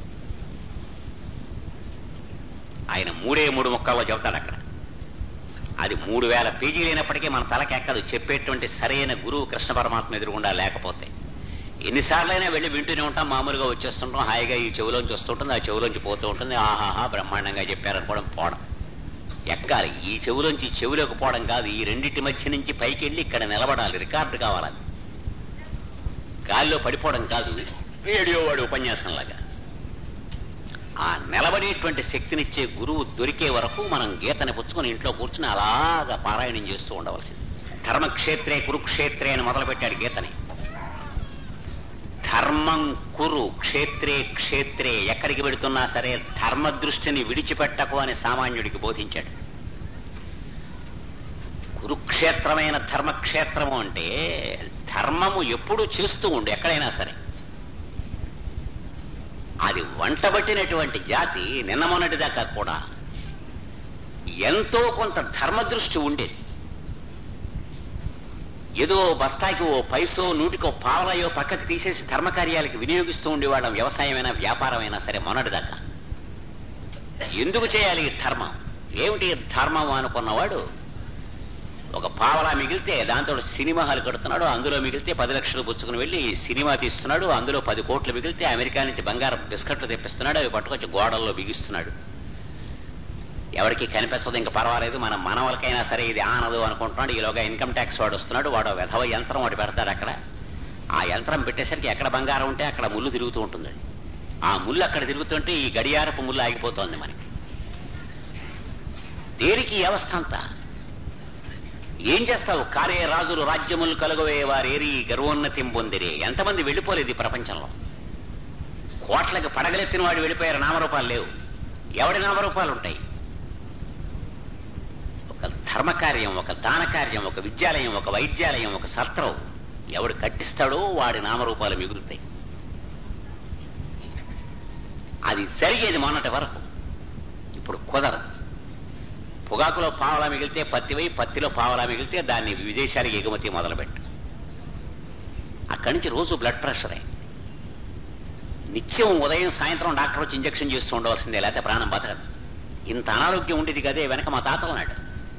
ఆయన మూడే మూడు ముక్కల్లో చెబుతాడు అక్కడ అది మూడు వేల పేజీలు అయినప్పటికీ మన తలకెక్కదు చెప్పేటువంటి సరైన గురువు కృష్ణ పరమాత్మ ఎదురుగుండా లేకపోతే ఎన్నిసార్లైనా వెళ్ళి వింటూనే ఉంటాం మామూలుగా వచ్చేస్తుంటాం హాయిగా ఈ చెవులోంచి వస్తుంటుంది ఆ చెవులోంచి పోతూ ఉంటుంది ఆహాహా బ్రహ్మాండంగా చెప్పారనుకోవడం పోవడం ఎక్కాలి ఈ చెవులోంచి ఈ చెవులోకి పోవడం కాదు ఈ రెండింటి మధ్య నుంచి పైకి వెళ్ళి ఇక్కడ నిలబడాలి రికార్డు కావాలి గాలిలో పడిపోవడం కాదు రేడియో వాడు ఉపన్యాసంలాగా ఆ నిలబడేటువంటి శక్తినిచ్చే గురువు దొరికే వరకు మనం గీతని పుచ్చుకొని ఇంట్లో కూర్చుని అలాగా పారాయణం చేస్తూ ఉండవలసింది ధర్మక్షేత్రే కురుక్షేత్రే అని మొదలుపెట్టాడు గీతని ధర్మం కురు క్షేత్రే క్షేత్రే ఎక్కడికి వెడుతున్నా సరే ధర్మ దృష్టిని విడిచిపెట్టకు అని సామాన్యుడికి బోధించాడు కురుక్షేత్రమైన ధర్మక్షేత్రము అంటే ధర్మము ఎప్పుడు చేస్తూ ఉండు ఎక్కడైనా సరే అది వంటబట్టినటువంటి జాతి నిన్న మొన్నటిదాకా కూడా ఎంతో కొంత ధర్మదృష్టి ఉండేది ఏదో బస్తాకి ఓ పైసో నూటికో పావలయో పక్కకు తీసేసి ధర్మకార్యాలకు వినియోగిస్తూ ఉండేవాళ్ళం వ్యవసాయమైనా వ్యాపారమైనా సరే మొన్నటిదాకా ఎందుకు చేయాలి ఈ ధర్మం ఏమిటి ధర్మం అనుకున్నవాడు ఒక పావలా మిగిలితే దాంతో సినిమా హాల్ కడుతున్నాడు అందులో మిగిలితే పది లక్షలు పుచ్చుకుని వెళ్ళి సినిమా తీస్తున్నాడు అందులో పది కోట్లు మిగిలితే అమెరికా నుంచి బంగారం బిస్కట్లు తెప్పిస్తున్నాడు అవి పట్టుకొచ్చి గోడల్లో బిగిస్తున్నాడు ఎవరికి కనిపించదు ఇంకా పర్వాలేదు మన మనవలకైనా సరే ఇది ఆనదు అనుకుంటున్నాడు ఈలోగా ఇన్కమ్ ట్యాక్స్ వాడు వస్తున్నాడు వాడు వెధవ యంత్రం వాడు పెడతాడు అక్కడ ఆ యంత్రం పెట్టేసరికి ఎక్కడ బంగారం ఉంటే అక్కడ ముళ్ళు తిరుగుతూ ఉంటుంది ఆ ముళ్ళు అక్కడ తిరుగుతుంటే ఈ గడియారపు ముళ్ళు ఆగిపోతోంది మనకి దేనికి ఈ అవస్థ అంతా ఏం చేస్తావు కారే రాజులు రాజ్యములు కలుగవే వారేరి గర్వోన్నతిం పొందిరే ఎంతమంది వెళ్ళిపోలేదు ఈ ప్రపంచంలో కోట్లకి పడగలెత్తిన వాడు వెళ్ళిపోయారు నామరూపాలు లేవు ఎవడి నామరూపాలు ఉంటాయి ఒక ధర్మకార్యం ఒక దాన కార్యం ఒక విద్యాలయం ఒక వైద్యాలయం ఒక సత్రం ఎవడు కట్టిస్తాడో వాడి నామరూపాలు మిగులుతాయి అది జరిగేది మొన్నటి వరకు ఇప్పుడు కుదరదు పొగాకులో పావలా మిగిలితే పత్తివై పత్తిలో పావలా మిగిలితే దాన్ని విదేశాలకు ఎగుమతి మొదలుపెట్టు అక్కడి నుంచి రోజు బ్లడ్ ప్రెషరే నిత్యం ఉదయం సాయంత్రం డాక్టర్ వచ్చి ఇంజక్షన్ చేస్తూ ఉండవలసిందే లేకపోతే ప్రాణం బతకదు ఇంత అనారోగ్యం ఉండేది కదే వెనక మా తాతలు నాడు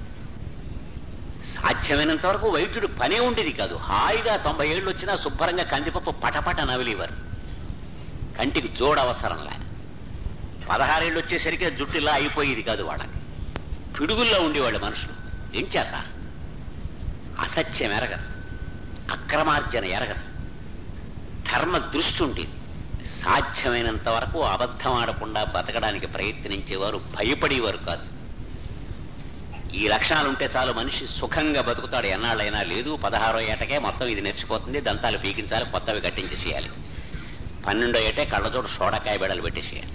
సాధ్యమైనంత వరకు వైద్యుడు పనే ఉండేది కాదు హాయిగా తొంభై ఏళ్ళు వచ్చినా శుభ్రంగా కందిపప్పు పటపట నవిలేవారు కంటికి జోడు అవసరంలే పదహారేళ్ళు వచ్చేసరికి జుట్టు ఇలా అయిపోయేది కాదు వాళ్ళకి పిడుగుల్లో ఉండేవాళ్ళు మనుషులు ఏం చేత అసత్యం ఎరగదు అక్రమార్జన ఎరగదు ధర్మ దృష్టి ఉండేది సాధ్యమైనంత వరకు అబద్ధం ఆడకుండా బతకడానికి ప్రయత్నించేవారు భయపడేవారు కాదు ఈ లక్షణాలు ఉంటే చాలు మనిషి సుఖంగా బతుకుతాడు ఎన్నాళ్ళైనా లేదు పదహారో ఏటకే మొత్తం ఇది నేర్చిపోతుంది దంతాలు పీకించాలి కొత్తవి కట్టించేసేయాలి పన్నెండో ఏటే కళ్ళజోడు సోడకాయ బెడలు పెట్టేసేయాలి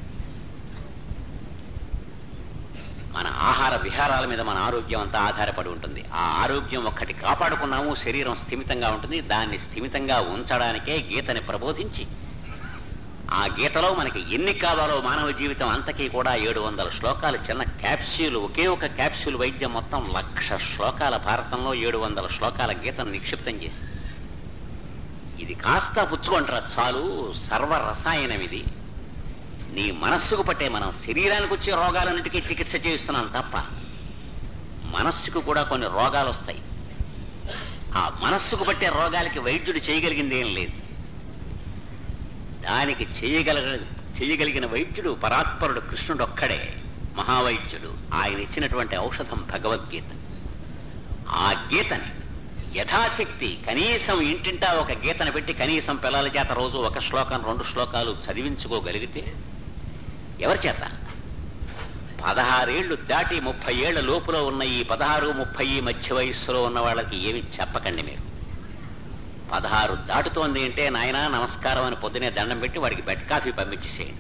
మన ఆహార విహారాల మీద మన ఆరోగ్యం అంతా ఆధారపడి ఉంటుంది ఆ ఆరోగ్యం ఒక్కటి కాపాడుకున్నాము శరీరం స్థిమితంగా ఉంటుంది దాన్ని స్థిమితంగా ఉంచడానికే గీతని ప్రబోధించి ఆ గీతలో మనకి ఎన్ని కావాలో మానవ జీవితం అంతకీ కూడా ఏడు వందల శ్లోకాలు చిన్న క్యాప్స్యూల్ ఒకే ఒక క్యాప్స్యూల్ వైద్యం మొత్తం లక్ష శ్లోకాల భారతంలో ఏడు వందల శ్లోకాల గీతను నిక్షిప్తం చేసి ఇది కాస్త పుచ్చుకుంటారా చాలు సర్వ రసాయనం ఇది నీ మనస్సుకు పట్టే మనం శరీరానికి వచ్చే రోగాలన్నిటికీ చికిత్స చేయిస్తున్నాం తప్ప మనస్సుకు కూడా కొన్ని రోగాలు వస్తాయి ఆ మనస్సుకు పట్టే రోగాలకి వైద్యుడు చేయగలిగింది ఏం లేదు దానికి చేయగల చేయగలిగిన వైద్యుడు పరాత్పరుడు కృష్ణుడు ఒక్కడే మహావైద్యుడు ఆయన ఇచ్చినటువంటి ఔషధం భగవద్గీత ఆ గీతని యథాశక్తి కనీసం ఇంటింటా ఒక గీతను పెట్టి కనీసం పిల్లల చేత రోజు ఒక శ్లోకం రెండు శ్లోకాలు చదివించుకోగలిగితే ఎవరి చేత పదహారేళ్లు దాటి ముప్పై ఏళ్ల లోపులో ఉన్న ఈ పదహారు ముప్పై మధ్య వయస్సులో ఉన్న వాళ్ళకి ఏమి చెప్పకండి మీరు పదహారు దాటుతోంది అంటే నాయన నమస్కారం అని పొద్దునే దండం పెట్టి వాడికి బెడ్ కాఫీ పంపించేసేయండి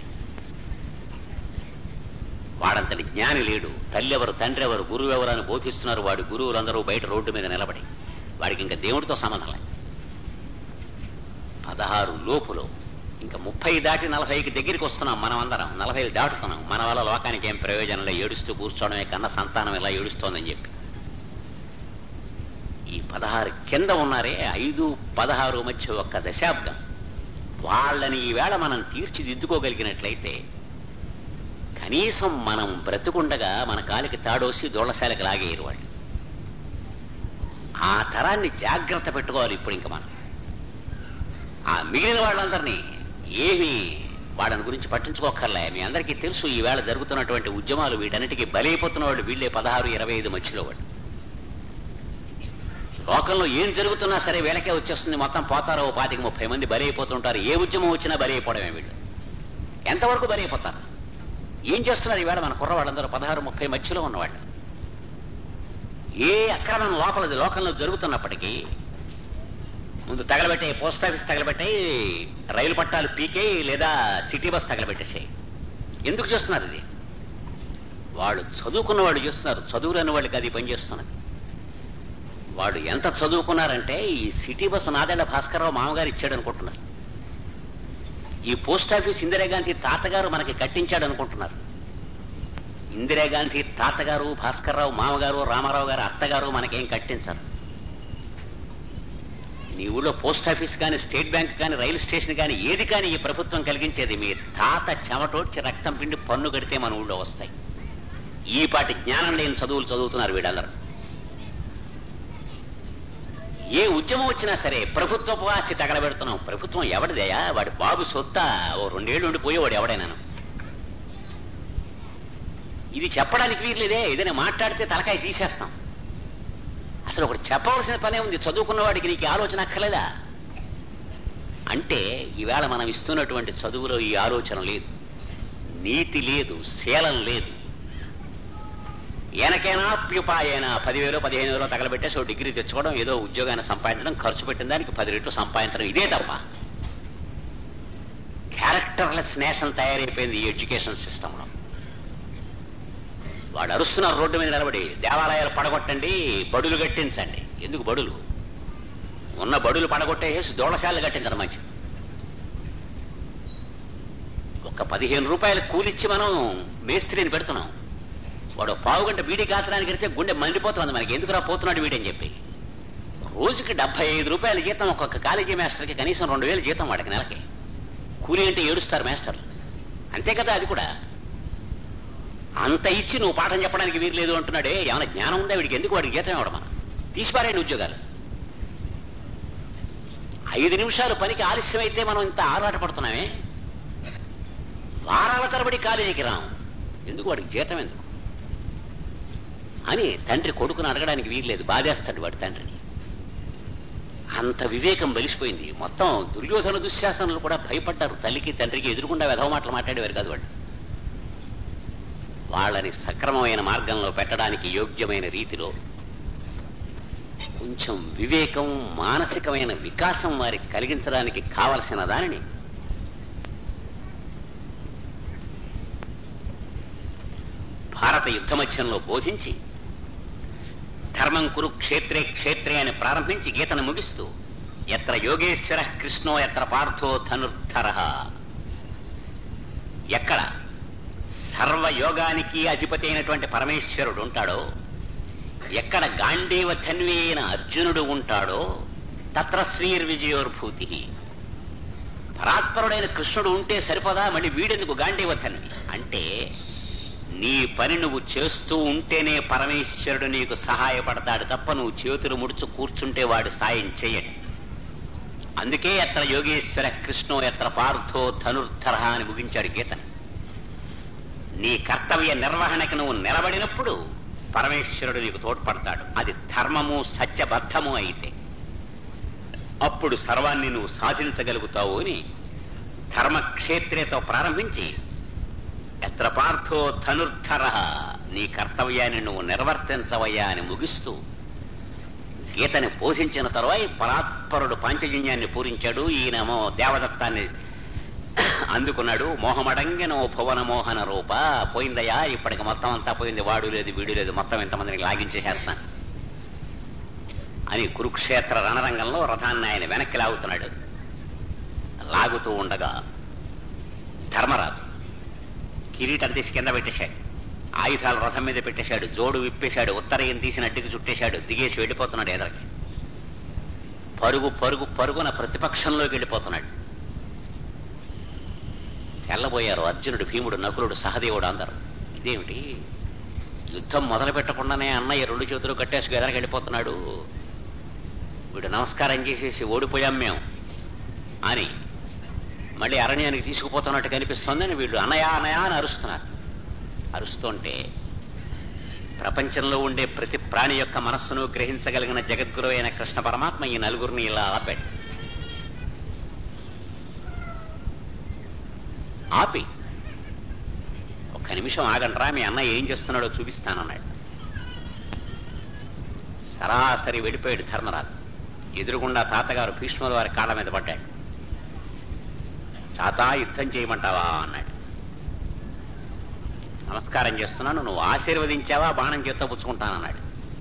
వాడంతటి జ్ఞాని లేడు తల్లి ఎవరు తండ్రి ఎవరు గురువు ఎవరు అని బోధిస్తున్నారు వాడి గురువులందరూ బయట రోడ్డు మీద నిలబడి వాడికి ఇంకా దేవుడితో సంబంధం లేదు పదహారు లోపులో ఇంకా ముప్పై దాటి నలభైకి దగ్గరికి వస్తున్నాం మనం అందరం నలభై దాటుతున్నాం మన వల్ల లోకానికి ఏం ప్రయోజనం లేదు ఏడుస్తూ కూర్చోవడమే కన్నా సంతానం ఇలా ఏడుస్తోందని చెప్పి ఈ పదహారు కింద ఉన్నారే ఐదు పదహారు మధ్య ఒక్క దశాబ్దం వాళ్ళని ఈవేళ మనం తీర్చిదిద్దుకోగలిగినట్లయితే కనీసం మనం బ్రతుకుండగా మన కాలికి తాడోసి దోళ్లశాలకు లాగేయరు వాళ్ళు ఆ తరాన్ని జాగ్రత్త పెట్టుకోవాలి ఇప్పుడు ఇంక మనం ఆ మిగిలిన వాళ్ళందరినీ ఏమి వాళ్ళని గురించి పట్టించుకోకర్లే మీ అందరికీ తెలుసు ఈవేళ జరుగుతున్నటువంటి ఉద్యమాలు వీటన్నిటికీ బలైపోతున్న వాళ్ళు వీళ్ళే పదహారు ఇరవై ఐదు మధ్యలో వాళ్ళు లోకంలో ఏం జరుగుతున్నా సరే వీళ్ళకే వచ్చేస్తుంది మొత్తం పోతారో పాతికి ముప్పై మంది బలైపోతుంటారు ఏ ఉద్యమం వచ్చినా బలైపోవడమే వీళ్ళు ఎంతవరకు బలైపోతారు ఏం చేస్తున్నారు ఈవేళ మన కుర్రవాళ్ళందరూ పదహారు ముప్పై మధ్యలో ఉన్నవాళ్ళు ఏ అక్రమం లోపలది లోకంలో జరుగుతున్నప్పటికీ ముందు తగలబెట్టే పోస్ట్ ఆఫీస్ తగలబెట్టాయి రైలు పట్టాలు పీకే లేదా సిటీ బస్ తగలబెట్టేసాయి ఎందుకు చేస్తున్నారు ఇది వాళ్ళు చదువుకున్న వాళ్ళు చేస్తున్నారు చదువులేని వాళ్ళకి అది పనిచేస్తున్నది వాడు ఎంత చదువుకున్నారంటే ఈ సిటీ బస్సు నాదెళ్ల భాస్కరరావు మామగారు ఇచ్చాడు అనుకుంటున్నారు ఈ పోస్ట్ ఆఫీస్ ఇందిరాగాంధీ తాతగారు మనకి కట్టించాడు అనుకుంటున్నారు ఇందిరాగాంధీ తాతగారు భాస్కర్రావు మామగారు రామారావు గారు అత్తగారు మనకేం కట్టించారు నీ ఊళ్ళో పోస్ట్ ఆఫీస్ కానీ స్టేట్ బ్యాంక్ కానీ రైలు స్టేషన్ కానీ ఏది కానీ ఈ ప్రభుత్వం కలిగించేది మీ తాత చెమటోడ్చి రక్తం పిండి పన్ను కడితే మన ఊళ్ళో వస్తాయి ఈ పాటి జ్ఞానం లేని చదువులు చదువుతున్నారు వీళ్ళందరూ ఏ ఉద్యమం వచ్చినా సరే ప్రభుత్వపు ఆస్తి తగలబెడుతున్నాం ప్రభుత్వం ఎవరిదయా వాడి బాబు సొత్తా ఓ రెండేళ్లు ఉండిపోయేవాడు ఎవడైనాను ఇది చెప్పడానికి వీర్లేదే ఏదైనా మాట్లాడితే తలకాయ తీసేస్తాం అసలు ఒకటి చెప్పవలసిన పనే ఉంది చదువుకున్న వాడికి నీకు ఈ ఆలోచన అక్కర్లేదా అంటే ఈవేళ మనం ఇస్తున్నటువంటి చదువులో ఈ ఆలోచన లేదు నీతి లేదు శీలం లేదు ఎనకైనా ప్యుపాయైనా పదివేలు పదిహేను వేలు తగలబెట్టేసి ఓ డిగ్రీ తెచ్చుకోవడం ఏదో ఉద్యోగాన్ని సంపాదించడం ఖర్చు పెట్టిన దానికి పది రెట్లు సంపాదించడం ఇదే తప్ప క్యారెక్టర్లెస్ నేషన్ తయారైపోయింది ఈ ఎడ్యుకేషన్ సిస్టంలో వాడు అరుస్తున్నారు రోడ్డు మీద నిలబడి దేవాలయాలు పడగొట్టండి బడులు కట్టించండి ఎందుకు బడులు ఉన్న బడులు పడగొట్టేసి దోళశాలలు కట్టించడం మంచిది ఒక పదిహేను రూపాయలు కూలిచ్చి మనం మేస్త్రిని పెడుతున్నాం వాడు పావు గంట బీడీ కాచడానికి వెళ్తే గుండె మండిపోతుంది మనకి ఎందుకురా పోతున్నాడు వీడని చెప్పి రోజుకి డెబ్బై ఐదు రూపాయల జీతం ఒక్కొక్క కాలేజీ మాస్టర్కి కనీసం రెండు వేలు జీతం వాడికి నెలకి కూలి అంటే ఏడుస్తారు మాస్టర్లు అంతే కదా అది కూడా అంత ఇచ్చి నువ్వు పాఠం చెప్పడానికి వీలు లేదు అంటున్నాడే ఏమైనా జ్ఞానం ఉందా వీడికి ఎందుకు వాడికి జీతం ఇవ్వడం మనం తీసిపారేయండి ఉద్యోగాలు ఐదు నిమిషాలు పనికి ఆలస్యం అయితే మనం ఇంత ఆరాట పడుతున్నామే వారాల తరబడి కాలేజీకి రాం ఎందుకు వాడికి జీతం ఎందుకు అని తండ్రి కొడుకును అడగడానికి వీల్లేదు బాధేస్తాడు వాడి తండ్రిని అంత వివేకం బలిసిపోయింది మొత్తం దుర్యోధన దుశ్శాసనలు కూడా భయపడ్డారు తల్లికి తండ్రికి ఎదురుకుండా వెధవ మాటలు మాట్లాడేవారు కాదు వాళ్ళు వాళ్ళని సక్రమమైన మార్గంలో పెట్టడానికి యోగ్యమైన రీతిలో కొంచెం వివేకం మానసికమైన వికాసం వారికి కలిగించడానికి కావలసిన దానిని భారత యుద్ధమధ్యంలో బోధించి ధర్మం కురు క్షేత్రే క్షేత్రే అని ప్రారంభించి గీతను ముగిస్తూ ఎత్ర యోగేశ్వర కృష్ణో ఎత్ర పార్థో ధనుర్ధర ఎక్కడ సర్వయోగానికి అధిపతి అయినటువంటి పరమేశ్వరుడు ఉంటాడో ఎక్కడ గాంధీవ ధన్వి అయిన అర్జునుడు ఉంటాడో తత్ర శ్రీర్విజయోర్భూతి పరాత్పరుడైన కృష్ణుడు ఉంటే సరిపదా మళ్ళీ వీడెందుకు గాంధీవ ధన్వి అంటే నీ పని నువ్వు చేస్తూ ఉంటేనే పరమేశ్వరుడు నీకు సహాయపడతాడు తప్ప నువ్వు చేతులు ముడుచు కూర్చుంటే వాడు సాయం చేయడు అందుకే ఎత్ర యోగేశ్వర కృష్ణో ఎత్ర పార్థో ధనుర్ధర అని ముగించాడు గీతని నీ కర్తవ్య నిర్వహణకి నువ్వు నిలబడినప్పుడు పరమేశ్వరుడు నీకు తోడ్పడతాడు అది ధర్మము సత్యబద్ధము అయితే అప్పుడు సర్వాన్ని నువ్వు సాధించగలుగుతావు అని ధర్మక్షేత్రేతో ప్రారంభించి ఎత్ర పార్థో ధనుర్ధర నీ కర్తవ్యాన్ని నువ్వు నిర్వర్తించవయ్యా అని ముగిస్తూ గీతని పోషించిన తరువాయి పరాత్పరుడు పాంచజన్యాన్ని పూరించాడు ఈయనేమో దేవదత్తాన్ని అందుకున్నాడు మోహమడంగెనో భువన మోహన రూప పోయిందయ్యా ఇప్పటికి మొత్తం అంతా పోయింది వాడు లేదు వీడు లేదు మొత్తం ఇంతమందిని లాగించేసేస్తాను అని కురుక్షేత్ర రణరంగంలో రథాన్ని ఆయన వెనక్కి లాగుతున్నాడు లాగుతూ ఉండగా ధర్మరాజు కిరీటం తీసి కింద పెట్టేశాడు ఆయుధాలు రథం మీద పెట్టేశాడు జోడు విప్పేశాడు ఉత్తరయం తీసి నడ్డికి చుట్టేశాడు దిగేసి వెళ్ళిపోతున్నాడు ఎదరికి పరుగు పరుగు పరుగున ప్రతిపక్షంలోకి వెళ్ళిపోతున్నాడు తెల్లబోయారు అర్జునుడు భీముడు నకులుడు సహదేవుడు అందరు ఇదేమిటి యుద్ధం మొదలు పెట్టకుండానే అన్నయ్య రెండు చేతులు కట్టేసి ఎదరికి వెళ్ళిపోతున్నాడు వీడు నమస్కారం చేసేసి ఓడిపోయాం మేము అని మళ్ళీ అరణ్యానికి తీసుకుపోతున్నట్టు కనిపిస్తోందని వీళ్ళు అనయా అనయా అని అరుస్తున్నారు అరుస్తుంటే ప్రపంచంలో ఉండే ప్రతి ప్రాణి యొక్క మనస్సును గ్రహించగలిగిన జగద్గురు అయిన కృష్ణ పరమాత్మ ఈ నలుగురిని ఇలా ఆపాడు ఆపి ఒక్క నిమిషం ఆగండ్రా మీ అన్న ఏం చేస్తున్నాడో చూపిస్తానన్నాడు సరాసరి వెళ్ళిపోయాడు ధర్మరాజు ఎదురుగుండా తాతగారు భీష్ముల వారి కాళ్ళ మీద పడ్డాడు తాత యుద్ధం చేయమంటావా అన్నాడు నమస్కారం చేస్తున్నాను నువ్వు ఆశీర్వదించావా బాణం చేత్తో పుచ్చుకుంటానన్నాడు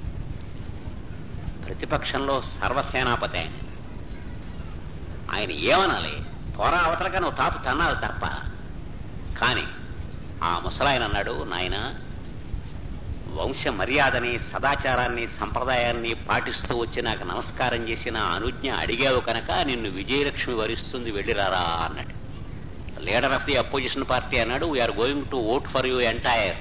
ప్రతిపక్షంలో సర్వసేనాపతి ఆయన ఆయన ఏమనాలి పోరా అవతలగా నువ్వు తాపు తన్నాలి తప్ప కానీ ఆ ముసలాయన అన్నాడు నాయన వంశ మర్యాదని సదాచారాన్ని సంప్రదాయాన్ని పాటిస్తూ వచ్చి నాకు నమస్కారం చేసి నా అనుజ్ఞ అడిగావు కనుక నిన్ను విజయలక్ష్మి వరిస్తుంది వెళ్ళిరారా అన్నాడు leader of the opposition party అన్నాడు we are going to vote for you entire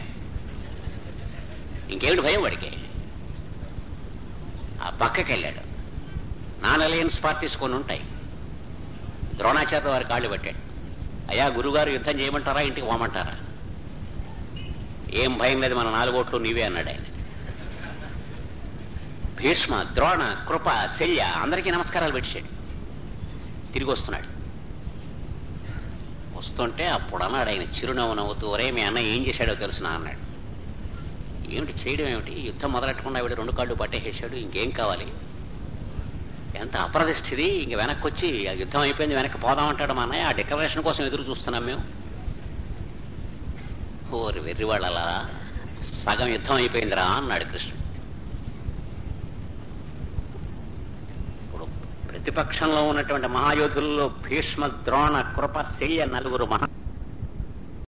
ఇంకేమిటి భయం వాడికి ఆ పక్కకి వెళ్ళాడు నాన్ అలయన్స్ పార్టీస్ కొన్ని ఉంటాయి ద్రోణాచార్య వారి కాళ్ళు పెట్టాడు అయ్యా గురుగారు యుద్ధం చేయమంటారా ఇంటికి పోమంటారా ఏం భయం లేదు మన నాలుగు ఓట్లు నీవే అన్నాడు ఆయన భీష్మ ద్రోణ కృప శల్య అందరికీ నమస్కారాలు పెట్టాడు తిరిగి వస్తున్నాడు వస్తుంటే అప్పుడు అన్నాడు ఆయన చిరునవ్వు నవ్వుతూ ఒరే మీ అన్న ఏం చేశాడో తెలుసునా అన్నాడు ఏమిటి చేయడం ఏమిటి యుద్ధం మొదలెట్టకుండా ఆవిడ రెండు కాళ్ళు పట్టేసేశాడు ఇంకేం కావాలి ఎంత అప్రదిష్టిది ఇంక వెనక్కి వచ్చి ఆ యుద్ధం అయిపోయింది వెనక్కి పోదామంటాడు మా అన్నయ్య ఆ డిక్లరేషన్ కోసం ఎదురు చూస్తున్నాం మేము ఓరి వెర్రి వాళ్ళలా సగం యుద్ధం అయిపోయిందిరా అన్నాడు కృష్ణుడు ఇప్పుడు ప్రతిపక్షంలో ఉన్నటువంటి మహాయోధుల్లో భీష్మ ద్రోణ కృప శల్య నలుగురు మహా